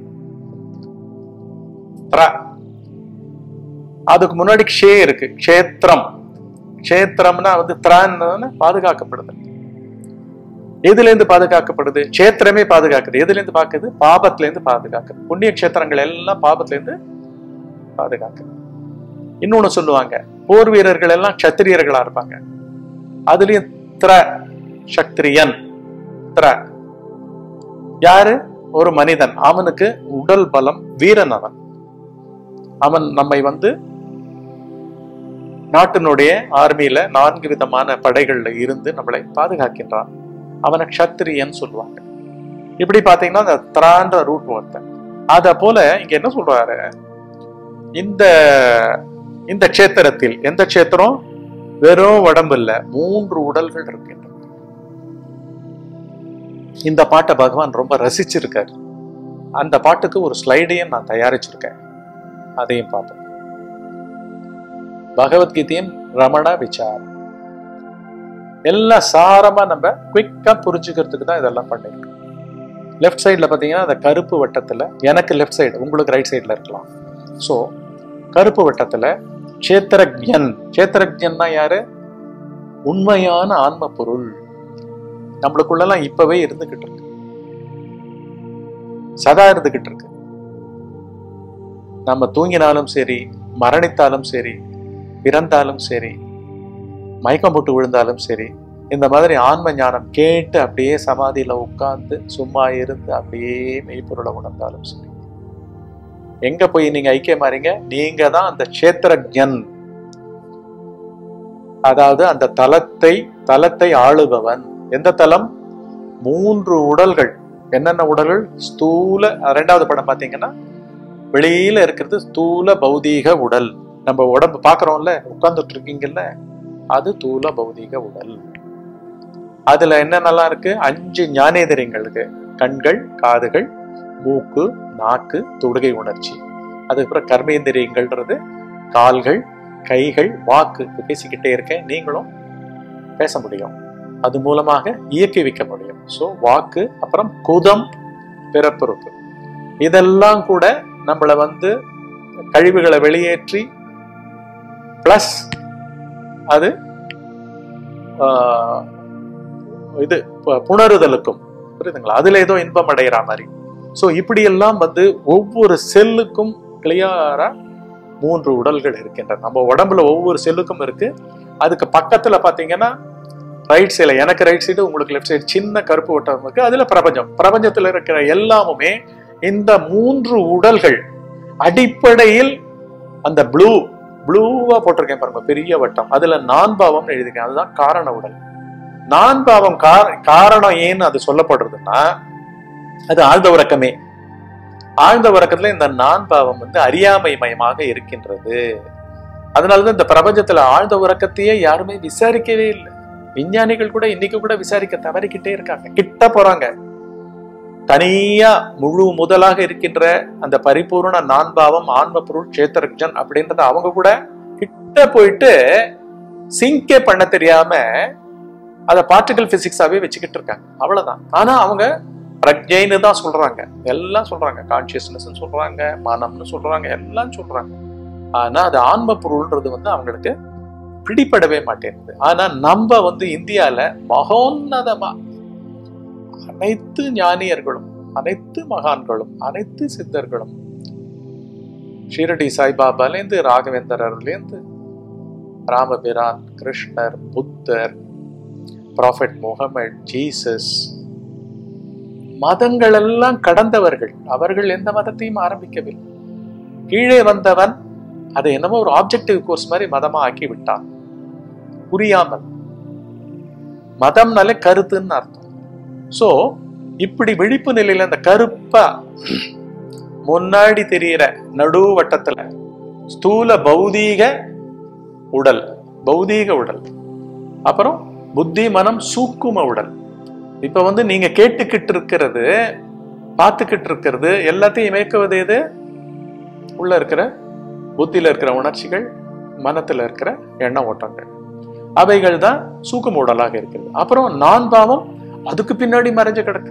திர அதுக்கு முன்னாடி க்ஷே இருக்கு க்ஷேத்திரம் க்ஷேத்திரம்னா வந்து திரான்னு பாதுகாக்கப்படுது எதுல இருந்து பாதுகாக்கப்படுது க்ஷேத்திரமே பாதுகாக்குது எதுல இருந்து பாக்குது பாபத்துல இருந்து பாதுகாக்குது புண்ணிய க்ஷேத்திரங்கள் எல்லாம் பாபத்துல இருந்து பாதுகாக்குது இன்னொன்னு சொல்லுவாங்க போர் வீரர்கள் எல்லாம் க்ஷத்திரியர்களா இருப்பாங்க அதுலயும் திர சக்திரியன் திர யாரு ஒரு மனிதன் அவனுக்கு உடல் பலம் வீரன் அவன் அவன் நம்மை வந்து நாட்டினுடைய ஆர்மியில நான்கு விதமான படைகள்ல இருந்து நம்மளை பாதுகாக்கின்றான் அவனை க்ஷத்திரியன் சொல்லுவாங்க இப்படி பாத்தீங்கன்னா அந்த திரான்ற ரூட் ஒருத்தன் அத போல இங்க என்ன சொல்றாரு இந்த இந்த க்ஷேத்திரத்தில் எந்த க்ஷேத்திரம் வெறும் உடம்பு இல்ல மூன்று உடல்கள் இருக்கின்றன இந்த பாட்டை பகவான் ரொம்ப ரசிச்சிருக்காரு அந்த பாட்டுக்கு ஒரு ஸ்லைடையும் நான் தயாரிச்சிருக்கேன் அதையும் பார்ப்போம் பகவத்கீதையின் ரமண விசாரம் எல்லாம் சாரமா நம்ம குவிக்கா புரிஞ்சுக்கிறதுக்கு தான் இதெல்லாம் பண்ணிருக்கோம் லெஃப்ட் சைடில் பார்த்தீங்கன்னா அந்த கருப்பு வட்டத்தில் எனக்கு லெஃப்ட் சைடு உங்களுக்கு ரைட் சைடில் இருக்கலாம் ஸோ கருப்பு வட்டத்தில் க்ஷேத்திரஜன் க்ஷேத்திரஜன்னா யாரு உண்மையான ஆன்ம பொருள் நம்மளுக்குள்ளலாம் இப்பவே இருந்துகிட்டு இருக்கு சதா இருந்துகிட்டு இருக்கு நம்ம தூங்கினாலும் சரி மரணித்தாலும் சரி பிறந்தாலும் சரி மயக்கம் போட்டு விழுந்தாலும் சரி இந்த மாதிரி ஆன்ம ஞானம் கேட்டு அப்படியே சமாதியில உட்கார்ந்து சும்மா இருந்து அப்படியே மெய்ப்பொருளை உணர்ந்தாலும் சரி எங்க போய் நீங்க ஐக்கியமாறீங்க நீங்க தான் அந்த கஷேத்திரஜன் அதாவது அந்த தலத்தை தலத்தை ஆளுபவன் எந்த தலம் மூன்று உடல்கள் என்னென்ன உடல்கள் ஸ்தூல ரெண்டாவது படம் பாத்தீங்கன்னா வெளியில இருக்கிறது ஸ்தூல பௌதீக உடல் நம்ம உடம்பு பாக்குறோம்ல உட்கார்ந்துட்டு இருக்கீங்கல்ல அது தூல பௌதீக உடல் அதுல என்னென்னலாம் இருக்கு அஞ்சு ஞானேந்திரியங்களுக்கு கண்கள் காதுகள் மூக்கு நாக்கு தொடுகை உணர்ச்சி அதுக்கப்புறம் கர்மேந்திரியங்கள்ன்றது கால்கள் கைகள் வாக்கு இப்ப பேசிக்கிட்டே இருக்கேன் நீங்களும் பேச முடியும் அது மூலமாக இயக்கி வைக்க முடியும் ஸோ வாக்கு அப்புறம் குதம் பிறப்புறுப்பு இதெல்லாம் கூட நம்மளை வந்து கழிவுகளை வெளியேற்றி பிளஸ் அது ஆஹ், இது பு- புணருதலுக்கும் புரியுதுங்களா அதுல ஏதோ இன்பம் அடைகிற மாதிரி ஸோ இப்படியெல்லாம் வந்து ஒவ்வொரு செல்லுக்கும் கிளியரா மூன்று உடல்கள் இருக்கின்றன நம்ம உடம்புல ஒவ்வொரு செல்லுக்கும் இருக்கு அதுக்கு பக்கத்துல பாத்தீங்கன்னா ரைட் சைடுல எனக்கு ரைட் சைடு உங்களுக்கு லெஃப்ட் சைடு சின்ன கருப்பு வட்டம் இருக்கு அதுல பிரபஞ்சம் பிரபஞ்சத்துல இருக்கிற எல்லாமுமே இந்த மூன்று உடல்கள் அடிப்படையில் அந்த ப்ளூ ப்ளூவா போட்டிருக்கேன் பாருங்க பெரிய வட்டம் அதுல நான் பாவம் எழுதிருக்கேன் அதுதான் காரண உடல் நான் பாவம் கார- காரணம் ஏன்னு அது சொல்லப்படுறதுன்னா அது ஆழ்ந்த உறக்கமே ஆழ்ந்த உறக்கத்துல இந்த நான் பாவம் வந்து அறியாமை மயமாக இருக்கின்றது அதனாலதான் இந்த பிரபஞ்சத்துல ஆழ்ந்த உறக்கத்தையே யாருமே விசாரிக்கவே இல்லை விஞ்ஞானிகள் கூட இன்னைக்கு கூட விசாரிக்க தவறிக்கிட்டே இருக்காங்க கிட்ட போறாங்க தனியா முழு முதலாக இருக்கின்ற அந்த பரிபூர்ண நான் பாவம் ஆன்ம பொருள் சேத்தரஜன் அப்படின்றத அவங்க கூட கிட்ட போயிட்டு சிங்கே பண்ண தெரியாம அத பார்ட்டிகல் பிசிக்ஸாவே வச்சுக்கிட்டு இருக்காங்க அவ்வளவுதான் ஆனா அவங்க பிரஜைன்னு தான் சொல்றாங்க எல்லாம் சொல்றாங்க கான்சியஸ்னஸ் சொல்றாங்க மனம்னு சொல்றாங்க எல்லாம் சொல்றாங்க ஆனா அது ஆன்ம பொருள்ன்றது வந்து அவங்களுக்கு பிடிபடவே மாட்டேங்குது ஆனா நம்ம வந்து இந்தியால மகோன்னதமா அனைத்து ஞானியர்களும் அனைத்து மகான்களும் அனைத்து சித்தர்களும் ஷீரடி சாய்பாபாலேருந்து ராகவேந்தரர்லேருந்து ராமபிரான் கிருஷ்ணர் புத்தர் ப்ராஃபெட் முகமது ஜீசஸ் மதங்கள் எல்லாம் கடந்தவர்கள் அவர்கள் எந்த மதத்தையும் ஆரம்பிக்கவில்லை கீழே வந்தவன் அதை என்னமோ ஒரு ஆப்ஜெக்டிவ் கோர்ஸ் மாதிரி மதமா ஆக்கி விட்டான் புரியாமல் மதம்னாலே கருத்துன்னு அர்த்தம் சோ இப்படி விழிப்பு நிலையில அந்த கருப்பா முன்னாடி தெரியிற நடு வட்டத்துல ஸ்தூல பௌதீக உடல் பௌதீக உடல் அப்புறம் புத்தி மனம் சூக்கும உடல் இப்ப வந்து நீங்க கேட்டுக்கிட்டு இருக்கிறது பார்த்துக்கிட்டு இருக்கிறது எல்லாத்தையும் இமயக்குவது எது உள்ள இருக்கிற புத்தியில இருக்கிற உணர்ச்சிகள் மனத்துல இருக்கிற எண்ண ஓட்டங்கள் அவைகள் தான் சூக்கும உடலாக இருக்கிறது அப்புறம் நான் பாவம் அதுக்கு பின்னாடி மறைஞ்சு கிடக்கு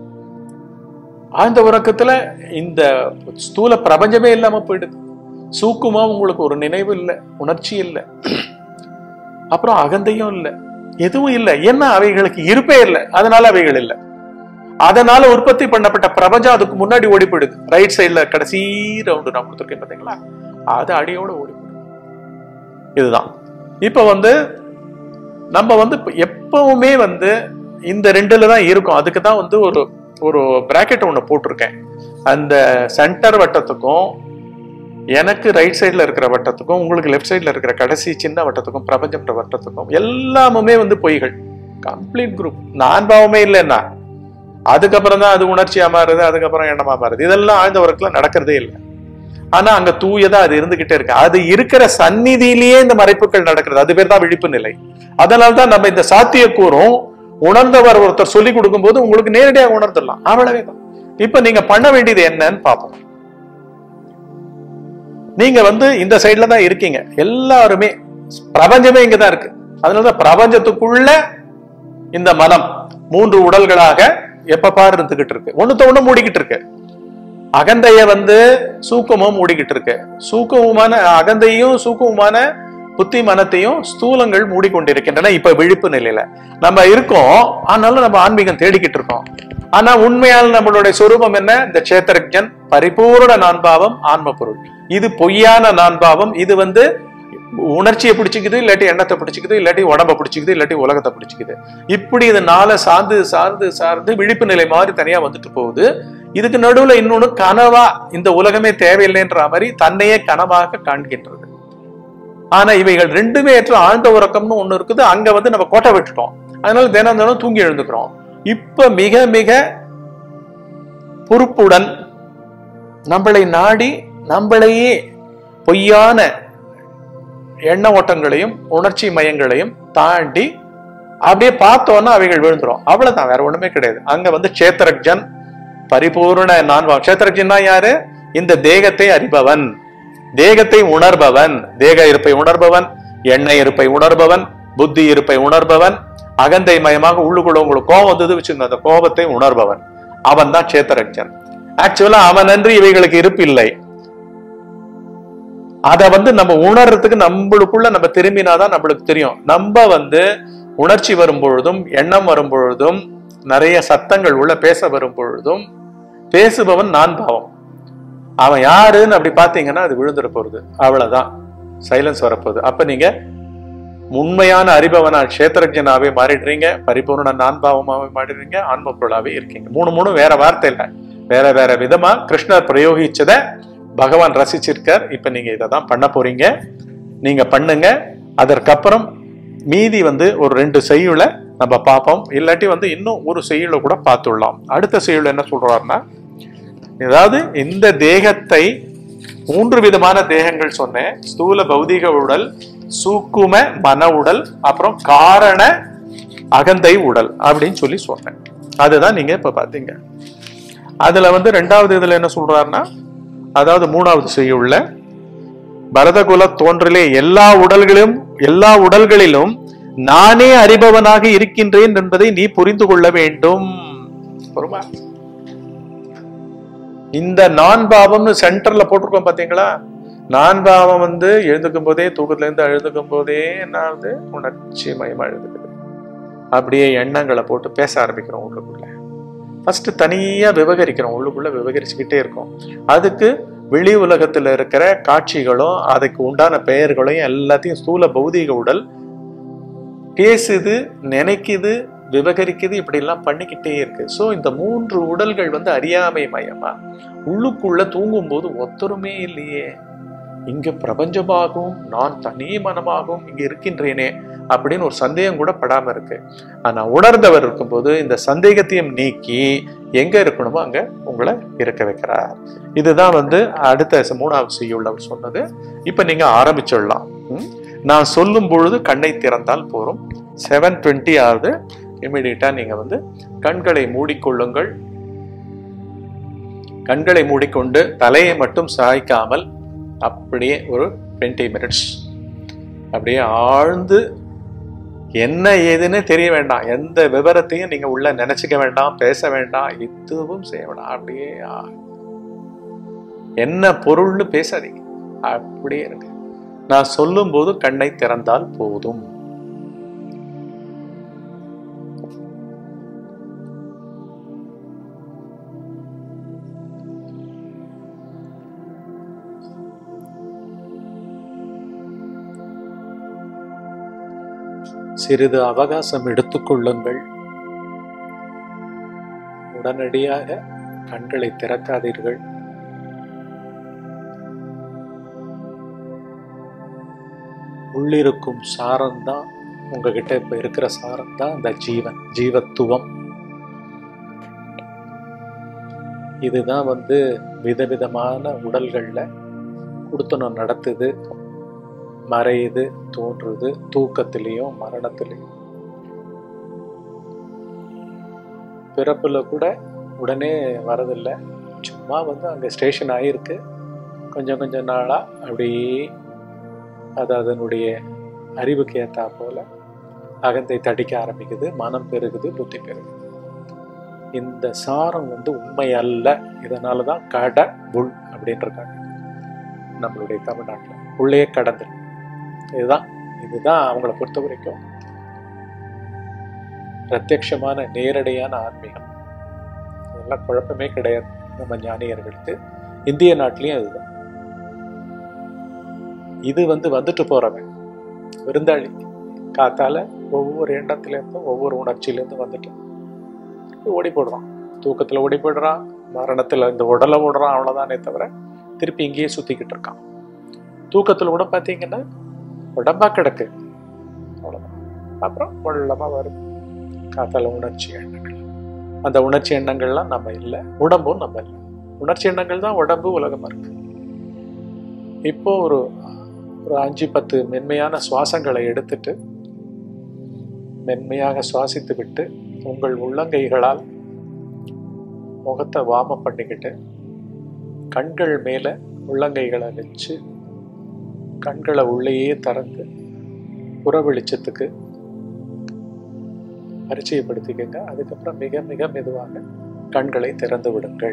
ஆழ்ந்த உறக்கத்துல இந்த ஸ்தூல பிரபஞ்சமே இல்லாம போயிடுது சூக்குமா உங்களுக்கு ஒரு நினைவு இல்லை உணர்ச்சி இல்லை அப்புறம் அகந்தையும் இல்லை எதுவும் இல்லை என்ன அவைகளுக்கு இருப்பே இல்லை அதனால அவைகள் இல்லை அதனால உற்பத்தி பண்ணப்பட்ட பிரபஞ்சம் அதுக்கு முன்னாடி ஓடி போயிடுது ரைட் சைடுல கடைசி ரவுண்டு நான் கொடுத்துருக்கேன் பாத்தீங்களா அது அடியோட ஓடி போயிடுது இதுதான் இப்ப வந்து நம்ம வந்து இப்ப எப்பவுமே வந்து இந்த ரெண்டுல தான் இருக்கும் அதுக்கு தான் வந்து ஒரு ஒரு பிராக்கெட் ஒன்று போட்டிருக்கேன் அந்த சென்டர் வட்டத்துக்கும் எனக்கு ரைட் சைடுல இருக்கிற வட்டத்துக்கும் உங்களுக்கு லெஃப்ட் சைடுல இருக்கிற கடைசி சின்ன வட்டத்துக்கும் பிரபஞ்சம் வட்டத்துக்கும் எல்லாமுமே வந்து பொய்கள் கம்ப்ளீட் குரூப் நான் பாவமே இல்லைன்னா அதுக்கப்புறம் தான் அது உணர்ச்சியா மாறுது அதுக்கப்புறம் எண்ணமா மாறுது இதெல்லாம் ஆழ்ந்த உறக்குல நடக்கிறதே இல்லை ஆனா அங்க தூயதா அது இருந்துகிட்டே இருக்கு அது இருக்கிற சந்நிதியிலேயே இந்த மறைப்புகள் நடக்கிறது அது பேர் தான் விழிப்பு நிலை அதனால தான் நம்ம இந்த சாத்தியக்கூறும் உணர்ந்தவர் ஒருத்தர் சொல்லி கொடுக்கும்போது உங்களுக்கு நேரடியாக உணர்ந்துடலாம் அவ்வளவே தான் இப்ப நீங்க பண்ண வேண்டியது என்னன்னு பார்ப்போம் நீங்க வந்து இந்த சைட்ல தான் இருக்கீங்க எல்லாருமே பிரபஞ்சமே இங்க தான் இருக்கு அதனாலதான் பிரபஞ்சத்துக்குள்ள இந்த மனம் மூன்று உடல்களாக எப்ப பாரு இருந்துகிட்டு இருக்கு ஒண்ணுத்த ஒண்ணு மூடிக்கிட்டு இருக்கு அகந்தைய வந்து சூக்கமும் மூடிக்கிட்டு இருக்கு சூக்கமுமான அகந்தையும் சூக்கமுமான புத்தி மனத்தையும் ஸ்தூலங்கள் மூடிக்கொண்டிருக்கின்றன இப்ப விழிப்பு நிலையில நம்ம இருக்கோம் ஆனாலும் நம்ம ஆன்மீகம் தேடிக்கிட்டு இருக்கோம் ஆனா உண்மையால் நம்மளுடைய சொரூபம் என்ன இந்த சேத்தரஜன் பரிபூர்ண நான்பாவம் ஆன்ம பொருள் இது பொய்யான நான்பாவம் இது வந்து உணர்ச்சியை பிடிச்சிக்குது இல்லாட்டி எண்ணத்தை பிடிச்சிக்குது இல்லாட்டி உடம்ப பிடிச்சிக்குது இல்லாட்டி உலகத்தை பிடிச்சிக்குது இப்படி இது நாளை சார்ந்து சார்ந்து சார்ந்து விழிப்பு நிலை மாதிரி தனியா வந்துட்டு போகுது இதுக்கு நடுவுல இன்னொன்னு கனவா இந்த உலகமே தேவையில்லைன்ற மாதிரி தன்னையே கனவாக காண்கின்றது ஆனா இவைகள் ரெண்டுமே ஏற்ற ஆழ்ந்த உறக்கம்னு ஒண்ணு இருக்குது அங்க வந்து நம்ம கோட்டை விட்டுட்டோம் அதனால தினம் தினம் தூங்கி எழுந்துக்கிறோம் இப்ப மிக மிக பொறுப்புடன் நம்மளை நாடி நம்மளையே பொய்யான எண்ண ஓட்டங்களையும் உணர்ச்சி மயங்களையும் தாண்டி அப்படியே பார்த்தோன்னா அவைகள் விழுந்துரும் அவ்வளவுதான் வேற ஒண்ணுமே கிடையாது அங்க வந்து சேத்திரஜன் பரிபூர்ண நான்வா சேத்திரஜன்னா யாரு இந்த தேகத்தை அறிபவன் தேகத்தை உணர்பவன் தேக இருப்பை உணர்பவன் எண்ணெய் இருப்பை உணர்பவன் புத்தி இருப்பை உணர்பவன் அகந்தை மயமாக உள்ளுக்குள்ள உங்களுக்கு கோபம் வந்தது வச்சுங்க அந்த கோபத்தை உணர்பவன் அவன் தான் சேத்தரஜன் ஆக்சுவலா அவன் அன்று இவைகளுக்கு இருப்பு இல்லை அத வந்து நம்ம உணர்றதுக்கு நம்மளுக்குள்ள நம்ம திரும்பினாதான் நம்மளுக்கு தெரியும் நம்ம வந்து உணர்ச்சி வரும் பொழுதும் எண்ணம் வரும் பொழுதும் நிறைய சத்தங்கள் உள்ள பேச வரும் பொழுதும் பேசுபவன் நான் பாவம் அவன் யாருன்னு அப்படி பாத்தீங்கன்னா அது விழுந்துட போறது அவ்வளவுதான் சைலன்ஸ் வரப்போகுது அப்ப நீங்க உண்மையான அறிபவனா கஷேத்திரஜனாவே மாறிடுறீங்க பரிபூர்ண நான்பாவமாவே மாறிடுறீங்க ஆன்ம பொருளாவே இருக்கீங்க மூணு மூணு வேற வார்த்தை இல்லை வேற வேற விதமா கிருஷ்ணர் பிரயோகிச்சத பகவான் ரசிச்சிருக்கார் இப்ப நீங்க இதை தான் பண்ண போறீங்க நீங்க பண்ணுங்க அதற்கப்புறம் மீதி வந்து ஒரு ரெண்டு செய்யுளை நம்ம பார்ப்போம் இல்லாட்டி வந்து இன்னும் ஒரு செய்யுளை கூட பார்த்துடலாம் அடுத்த செய்யுள் என்ன சொல்றாருன்னா அதாவது இந்த தேகத்தை மூன்று விதமான தேகங்கள் சொன்னேன் ஸ்தூல பௌதிக உடல் சூக்கும மன உடல் அப்புறம் காரண அகந்தை உடல் அப்படின்னு சொல்லி சொன்னேன் அதுதான் நீங்க இப்ப பாத்தீங்க அதுல வந்து ரெண்டாவது இதுல என்ன சொல்றாருன்னா அதாவது மூணாவது செய்யுள்ள பரதகுல தோன்றலே எல்லா உடல்களிலும் எல்லா உடல்களிலும் நானே அறிபவனாக இருக்கின்றேன் என்பதை நீ புரிந்து கொள்ள வேண்டும் பொறுமா இந்த நான் பாவம்னு சென்டர்ல போட்டிருக்கோம் பாத்தீங்களா நான் பாவம் வந்து எழுந்துக்கும் போதே தூக்கத்துல இருந்து எழுந்துக்கும் போதே என்ன ஆகுது உணர்ச்சி மயமா எழுதுக்குது அப்படியே எண்ணங்களை போட்டு பேச ஆரம்பிக்கிறோம் உள்ளுக்குள்ள ஃபர்ஸ்ட் தனியா விவகரிக்கிறோம் உள்ளுக்குள்ள விவகரிச்சுக்கிட்டே இருக்கோம் அதுக்கு வெளி உலகத்துல இருக்கிற காட்சிகளும் அதுக்கு உண்டான பெயர்களையும் எல்லாத்தையும் ஸ்தூல பௌதீக உடல் பேசுது நினைக்குது விவகரிக்குது இப்படி எல்லாம் பண்ணிக்கிட்டே இருக்கு சோ இந்த மூன்று உடல்கள் வந்து அறியாமை மயமா உள்ளுக்குள்ள தூங்கும் போது ஒத்தருமே இல்லையே இங்க பிரபஞ்சமாகவும் நான் தனி மனமாகவும் இங்க இருக்கின்றேனே அப்படின்னு ஒரு சந்தேகம் கூட படாம இருக்கு ஆனா உணர்ந்தவர் இருக்கும்போது இந்த சந்தேகத்தையும் நீக்கி எங்க இருக்கணுமோ அங்க உங்களை இருக்க வைக்கிறார் இதுதான் வந்து அடுத்த மூணாவது செய்யுள்ளவர் சொன்னது இப்ப நீங்க ஆரம்பிச்சிடலாம் ம்? நான் சொல்லும் பொழுது கண்ணை திறந்தால் போரும் செவன் டுவெண்ட்டி ஆகுது இமிடியட்டா நீங்க வந்து கண்களை மூடிக்கொள்ளுங்கள் கண்களை மூடிக்கொண்டு தலையை மட்டும் சாய்க்காமல் அப்படியே ஒரு டுவெண்ட்டி மினிட்ஸ் அப்படியே ஆழ்ந்து என்ன ஏதுன்னு தெரிய வேண்டாம் எந்த விவரத்தையும் நீங்க உள்ள நினைச்சுக்க வேண்டாம் பேச வேண்டாம் எதுவும் செய்ய வேண்டாம் அப்படியே ஆ- என்ன பொருள்னு பேசாதீங்க அப்படியே இருக்கு நான் சொல்லும் போது கண்ணை திறந்தால் போதும் சிறிது அவகாசம் எடுத்துக்கொள்ளுங்கள் உடனடியாக கண்களை திறக்காதீர்கள் உள்ளிருக்கும் சாரம்தான் உங்ககிட்ட இப்ப இருக்கிற சாரம் தான் இந்த ஜீவன் ஜீவத்துவம் இதுதான் வந்து விதவிதமான உடல்கள்ல குடுத்தனம் நடத்துது மறையுது தோன்றுது தூக்கத்திலையும் மரணத்திலையும் பிறப்புல கூட உடனே வரதில்லை சும்மா வந்து அங்கே ஸ்டேஷன் ஆகிருக்கு கொஞ்சம் கொஞ்சம் நாளாக அப்படியே அது அதனுடைய அறிவுக்கு ஏற்றா போல அகந்தை தடிக்க ஆரம்பிக்குது மனம் பெருகுது புத்தி பெருகுது இந்த சாரம் வந்து உண்மை அல்ல இதனால தான் கட புல் அப்படின்னு இருக்காங்க நம்மளுடைய தமிழ்நாட்டில் உள்ளே கடந்து இதுதான் இதுதான் அவங்கள பொறுத்த வரைக்கும் பிரத்யட்சமான நேரடியான ஆன்மீகம் இதெல்லாம் குழப்பமே கிடையாது நம்ம ஞானியர்களுக்கு இந்திய நாட்டிலையும் அதுதான் இது வந்து வந்துட்டு போறவன் விருந்தாளி காத்தால ஒவ்வொரு எண்ணத்திலேருந்தும் ஒவ்வொரு உணர்ச்சியிலேருந்தும் வந்துட்டு ஓடி போடுறான் தூக்கத்துல ஓடி போயிடுறான் மரணத்துல இந்த உடலை ஓடுறான் அவ்வளவுதானே தவிர திருப்பி இங்கேயே சுத்திக்கிட்டு இருக்கான் தூக்கத்துல கூட பாத்தீங்கன்னா உடம்பா கிடக்கு அவ்வளவுதான் அப்புறம் உள்ளமா வரும் காத்தால உணர்ச்சி எண்ணங்கள் அந்த உணர்ச்சி எண்ணங்கள்லாம் நம்ம இல்லை உடம்பும் நம்ம இல்லை உணர்ச்சி எண்ணங்கள் தான் உடம்பு உலகமா இருக்கு இப்போ ஒரு ஒரு அஞ்சு பத்து மென்மையான சுவாசங்களை எடுத்துட்டு மென்மையாக சுவாசித்து விட்டு உங்கள் உள்ளங்கைகளால் முகத்தை வாம பண்ணிக்கிட்டு கண்கள் மேல உள்ளங்கைகளை வச்சு கண்களை உள்ளேயே திறந்து புற வெளிச்சத்துக்கு பரிச்சயப்படுத்திக்கங்க அதுக்கப்புறம் மிக மிக மெதுவாக கண்களை திறந்து விடுங்கள்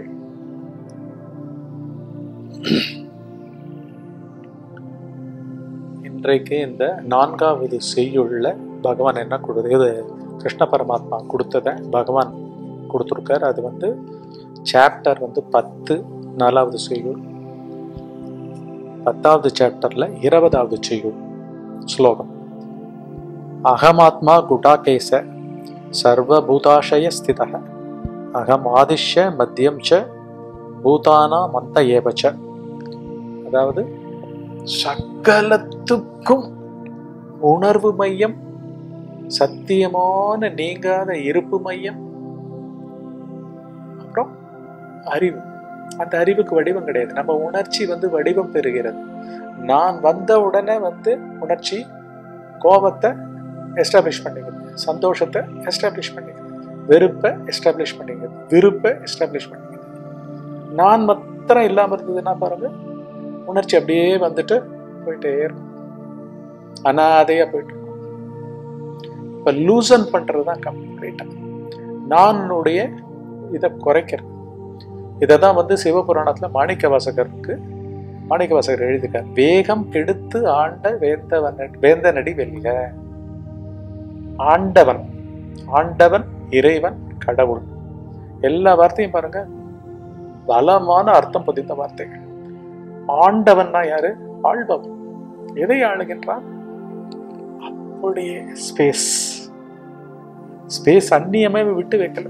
இன்றைக்கு இந்த நான்காவது செய்யுள்ள பகவான் என்ன கொடுது இது கிருஷ்ண பரமாத்மா கொடுத்ததை பகவான் கொடுத்துருக்கார் அது வந்து சாப்டர் வந்து பத்து நாலாவது செய்யுள் பத்தாவது சாப்டர்ல இருபதாவது செய்யுள் ஸ்லோகம் அகமாத்மா குடாகேச சர்வபூதாஷய ஸ்தித அகம் ஆதிஷ்ய மத்தியம் ச பூதானா மந்த ஏவச்ச அதாவது சகலத்துக்கும் உணர்வு மையம் சத்தியமான நீங்காத இருப்பு மையம் அப்புறம் அறிவு அந்த அறிவுக்கு வடிவம் கிடையாது நம்ம உணர்ச்சி வந்து வடிவம் பெறுகிறது நான் வந்த உடனே வந்து உணர்ச்சி கோபத்தை எஸ்டாப்ளிஷ் பண்ணிக்குது சந்தோஷத்தை எஸ்டாப்ளிஷ் பண்ணிக்குது வெறுப்பை எஸ்டாப்ளிஷ் பண்ணிக்குது விருப்பை எஸ்டாப்ளிஷ் பண்ணிக்குது நான் மாத்திரம் இல்லாம இருந்ததுன்னா பாருங்க உணர்ச்சி அப்படியே வந்துட்டு போயிட்டே இருக்கும் அனாதையா போயிட்டு இருக்கும் இப்ப லூசன் பண்றதுதான் கம்ப்ளீட்டா நானுடைய இதை குறைக்கிறது இதை தான் வந்து சிவபுராணத்துல மாணிக்க வாசகருக்கு மாணிக்க வாசகர் எழுதியிருக்கார் வேகம் கெடுத்து ஆண்ட வேந்தவன் வேந்தனடி வெல்க ஆண்டவன் ஆண்டவன் இறைவன் கடவுள் எல்லா வார்த்தையும் பாருங்க பலமான அர்த்தம் பதித்த வார்த்தைகள் ஆண்டவன்னா யாரு ஆள்பவன் எதை ஆளுகின்றான் அப்படியே ஸ்பேஸ் ஸ்பேஸ் அந்நியமே விட்டு வைக்கல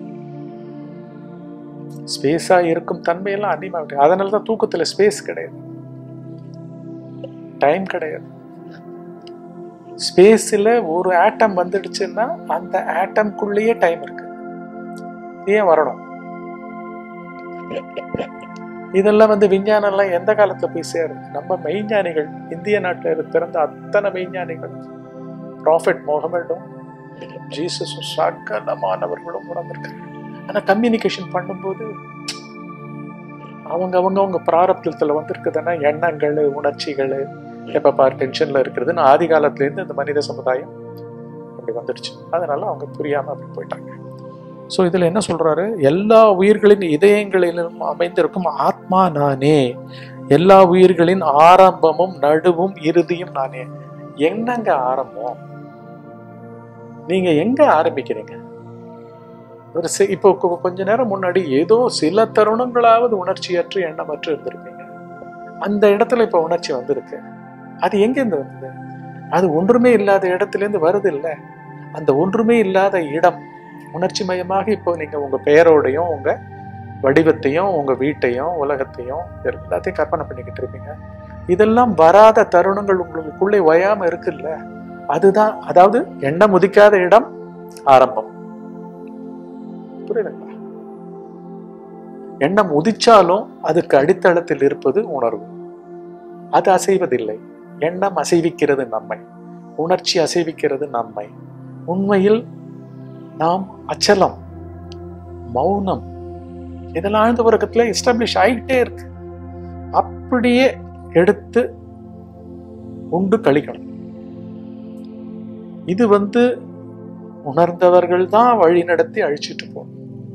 ஸ்பேஸா இருக்கும் தன்மையெல்லாம் அந்நியமா விட்டு அதனால தான் தூக்கத்துல ஸ்பேஸ் கிடையாது டைம் கிடையாது ஸ்பேஸில் ஒரு ஆட்டம் வந்துடுச்சுன்னா அந்த ஆட்டம்குள்ளேயே டைம் இருக்கு ஏன் வரணும் இதெல்லாம் வந்து விஞ்ஞானம்லாம் எந்த காலத்துல போய் சேருது நம்ம மெய்ஞானிகள் இந்திய நாட்டில் பிறந்த அத்தனை மெய்ஞானிகள் ப்ராஃபிட் முகமடும் ஜீசஸும் சகலமானவர்களும் உணர்ந்திருக்காங்க ஆனா கம்யூனிகேஷன் பண்ணும்போது அவங்க அவங்க அவங்க பிராரப்தத்துல வந்திருக்குதுன்னா எண்ணங்கள் உணர்ச்சிகள் எப்ப பார் டென்ஷன்ல இருக்கிறதுன்னு ஆதி காலத்துல இருந்து இந்த மனித சமுதாயம் அப்படி வந்துடுச்சு அதனால அவங்க புரியாம அப்படி போயிட்டாங்க ஸோ இதுல என்ன சொல்றாரு எல்லா உயிர்களின் இதயங்களிலும் அமைந்திருக்கும் ஆத்மா நானே எல்லா உயிர்களின் ஆரம்பமும் நடுவும் இறுதியும் நானே என்னங்க ஆரம்பம் நீங்க எங்க ஆரம்பிக்கிறீங்க ஒரு சி- இப்போ கொ- கொஞ்ச நேரம் முன்னாடி ஏதோ சில தருணங்களாவது உணர்ச்சியற்று எண்ணமற்று இருந்திருப்பீங்க அந்த இடத்துல இப்ப உணர்ச்சி வந்திருக்கு அது எங்க இருந்து வந்தது அது ஒன்றுமே இல்லாத இடத்துல இருந்து வருது இல்ல அந்த ஒன்றுமே இல்லாத இடம் உணர்ச்சி மயமாக இப்போ நீங்க உங்க பெயரோடையும் உங்க வடிவத்தையும் உங்க வீட்டையும் உலகத்தையும் எல்லாத்தையும் கற்பனை பண்ணிக்கிட்டு இருப்பீங்க இதெல்லாம் வராத தருணங்கள் உங்களுக்குள்ளே ஓயாம இருக்குல்ல அதுதான் அதாவது எண்ணம் உதிக்காத இடம் ஆரம்பம் புரியுதுங்களா எண்ணம் உதிச்சாலும் அதுக்கு அடித்தளத்தில் இருப்பது உணர்வு அது அசைவதில்லை எண்ணம் அசைவிக்கிறது நம்மை உணர்ச்சி அசைவிக்கிறது நம்மை உண்மையில் நாம் அச்சலம் மௌனம் இதெல்லாம் ஆழ்ந்த உறக்கத்துல எஸ்டாப்ளிஷ் ஆகிட்டே இருக்கு அப்படியே எடுத்து உண்டு கழிக்கணும் இது வந்து உணர்ந்தவர்கள் தான் வழி நடத்தி அழிச்சிட்டு போகணும்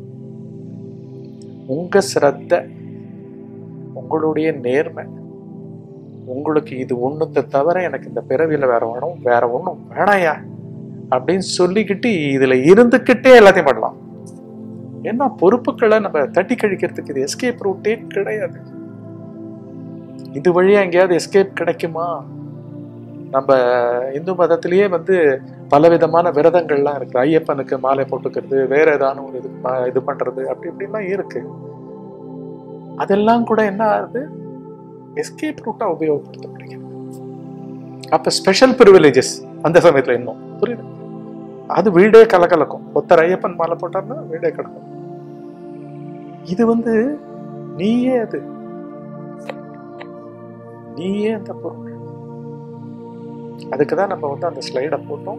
உங்க சிரத்த உங்களுடைய நேர்மை உங்களுக்கு இது ஒண்ணுத்தை தவிர எனக்கு இந்த பிறவியில வேற வேணும் வேற ஒண்ணும் வேணாயா அப்படின்னு சொல்லிக்கிட்டு இதுல இருந்துக்கிட்டே எல்லாத்தையும் பண்ணலாம் ஏன்னா பொறுப்புகளை நம்ம தட்டி கழிக்கிறதுக்கு இது எஸ்கேப் ரூட்டே கிடையாது இது வழியா எங்கேயாவது எஸ்கேப் கிடைக்குமா நம்ம இந்து மதத்திலேயே வந்து பலவிதமான விரதங்கள்லாம் இருக்கு ஐயப்பனுக்கு மாலை போட்டுக்கிறது வேற ஏதான ஒரு இது ப- இது பண்றது அப்படி இப்படிலாம் இருக்கு அதெல்லாம் கூட என்ன ஆகுது எஸ்கேப் ரூட்டா உபயோகப்படுத்தப்படுகிறது அப்ப ஸ்பெஷல் ப்ரிவிலேஜஸ் அந்த சமயத்துல இன்னும் புரியுது அது வீடே கலகலக்கும் ஒருத்தர் ஐயப்பன் மாலை போட்டார்னா வீடே கிடக்கும் இது வந்து நீயே அது நீயே அந்த பொருள் அதுக்கு தான் நம்ம வந்து அந்த ஸ்லைடை போட்டோம்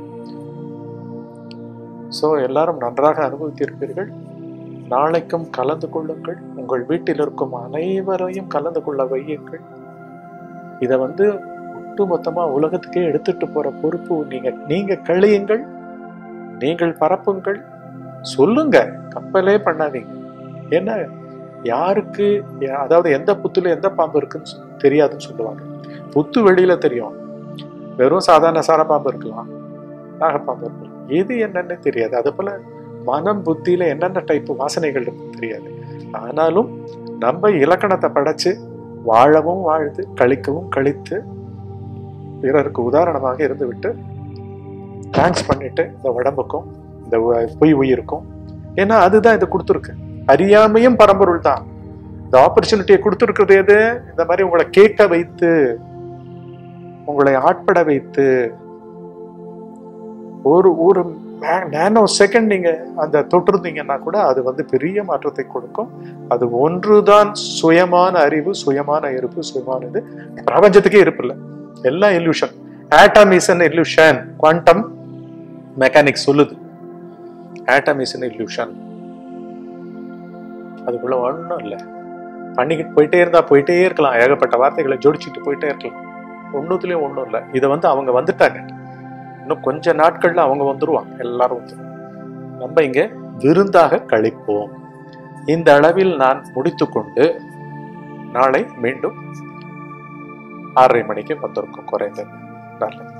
ஸோ எல்லாரும் நன்றாக அனுபவித்திருப்பீர்கள் நாளைக்கும் கலந்து கொள்ளுங்கள் உங்கள் வீட்டில் இருக்கும் அனைவரையும் கலந்து கொள்ள வையுங்கள் இதை வந்து ஒட்டுமொத்தமா உலகத்துக்கே எடுத்துட்டு போற பொறுப்பு நீங்க நீங்க கழியுங்கள் நீங்கள் பரப்புங்கள் சொல்லுங்க கப்பலே பண்ணாதீங்க என்ன யாருக்கு யா- அதாவது எந்த புத்துல எந்த பாம்பு இருக்குன்னு சொ- தெரியாதுன்னு சொல்லுவாங்க புத்து வெளியில தெரியும் வெறும் சாதாரண சார பாம்பு இருக்கலாம் நாகப்பாம்பு இருக்கலாம் எது என்னன்னு தெரியாது அது போல மனம் புத்தியில என்னென்ன டைப் வாசனைகள் இருக்குன்னு தெரியாது ஆனாலும் நம்ம இலக்கணத்தை படைச்சு வாழவும் வாழ்ந்து கழிக்கவும் கழித்து பிறருக்கு உதாரணமாக இருந்து விட்டு தேங்க்ஸ் பண்ணிட்டு இந்த உடம்புக்கும் இந்த உ- பொய் உயிருக்கும் ஏன்னா அதுதான் இது கொடுத்துருக்கு அறியாமையும் பரம்பொருள் தான் இந்த ஆப்பர்ச்சுனிட்டியை கொடுத்துருக்கிறது எது இந்த மாதிரி உங்களை கேட்க வைத்து உங்களை ஆட்பட வைத்து ஒரு ஒரு நேனோ செகண்ட் நீங்க அந்த தொட்டிருந்தீங்கன்னா கூட அது வந்து பெரிய மாற்றத்தை கொடுக்கும் அது ஒன்றுதான் சுயமான அறிவு சுயமான இருப்பு சுயமான இது பிரபஞ்சத்துக்கே இருப்பு இல்லை எல்லாம் illusion atom is an illusion quantum mechanics சொல்லுது ஆட்டம் இஸ் அன் illusion அதுக்குள்ள ஒன்றும் இல்லை பண்ணிக்கிட்டு போயிட்டே இருந்தா போயிட்டே இருக்கலாம் ஏகப்பட்ட வார்த்தைகளை ஜோடிச்சுட்டு போயிட்டே இருக்கலாம் ஒன்றுத்துலயும் ஒன்றும் இல்லை இதை வந்து அவங்க வந்துட்டாங்க இன்னும் கொஞ்ச நாட்கள்ல அவங்க வந்துருவாங்க எல்லாரும் வந்துருவாங்க நம்ம இங்க விருந்தாக கழிப்போம் இந்த அளவில் நான் முடித்துக்கொண்டு நாளை மீண்டும் ஆறரை மணிக்கு வந்திருக்கோம் குறைந்தது நல்லது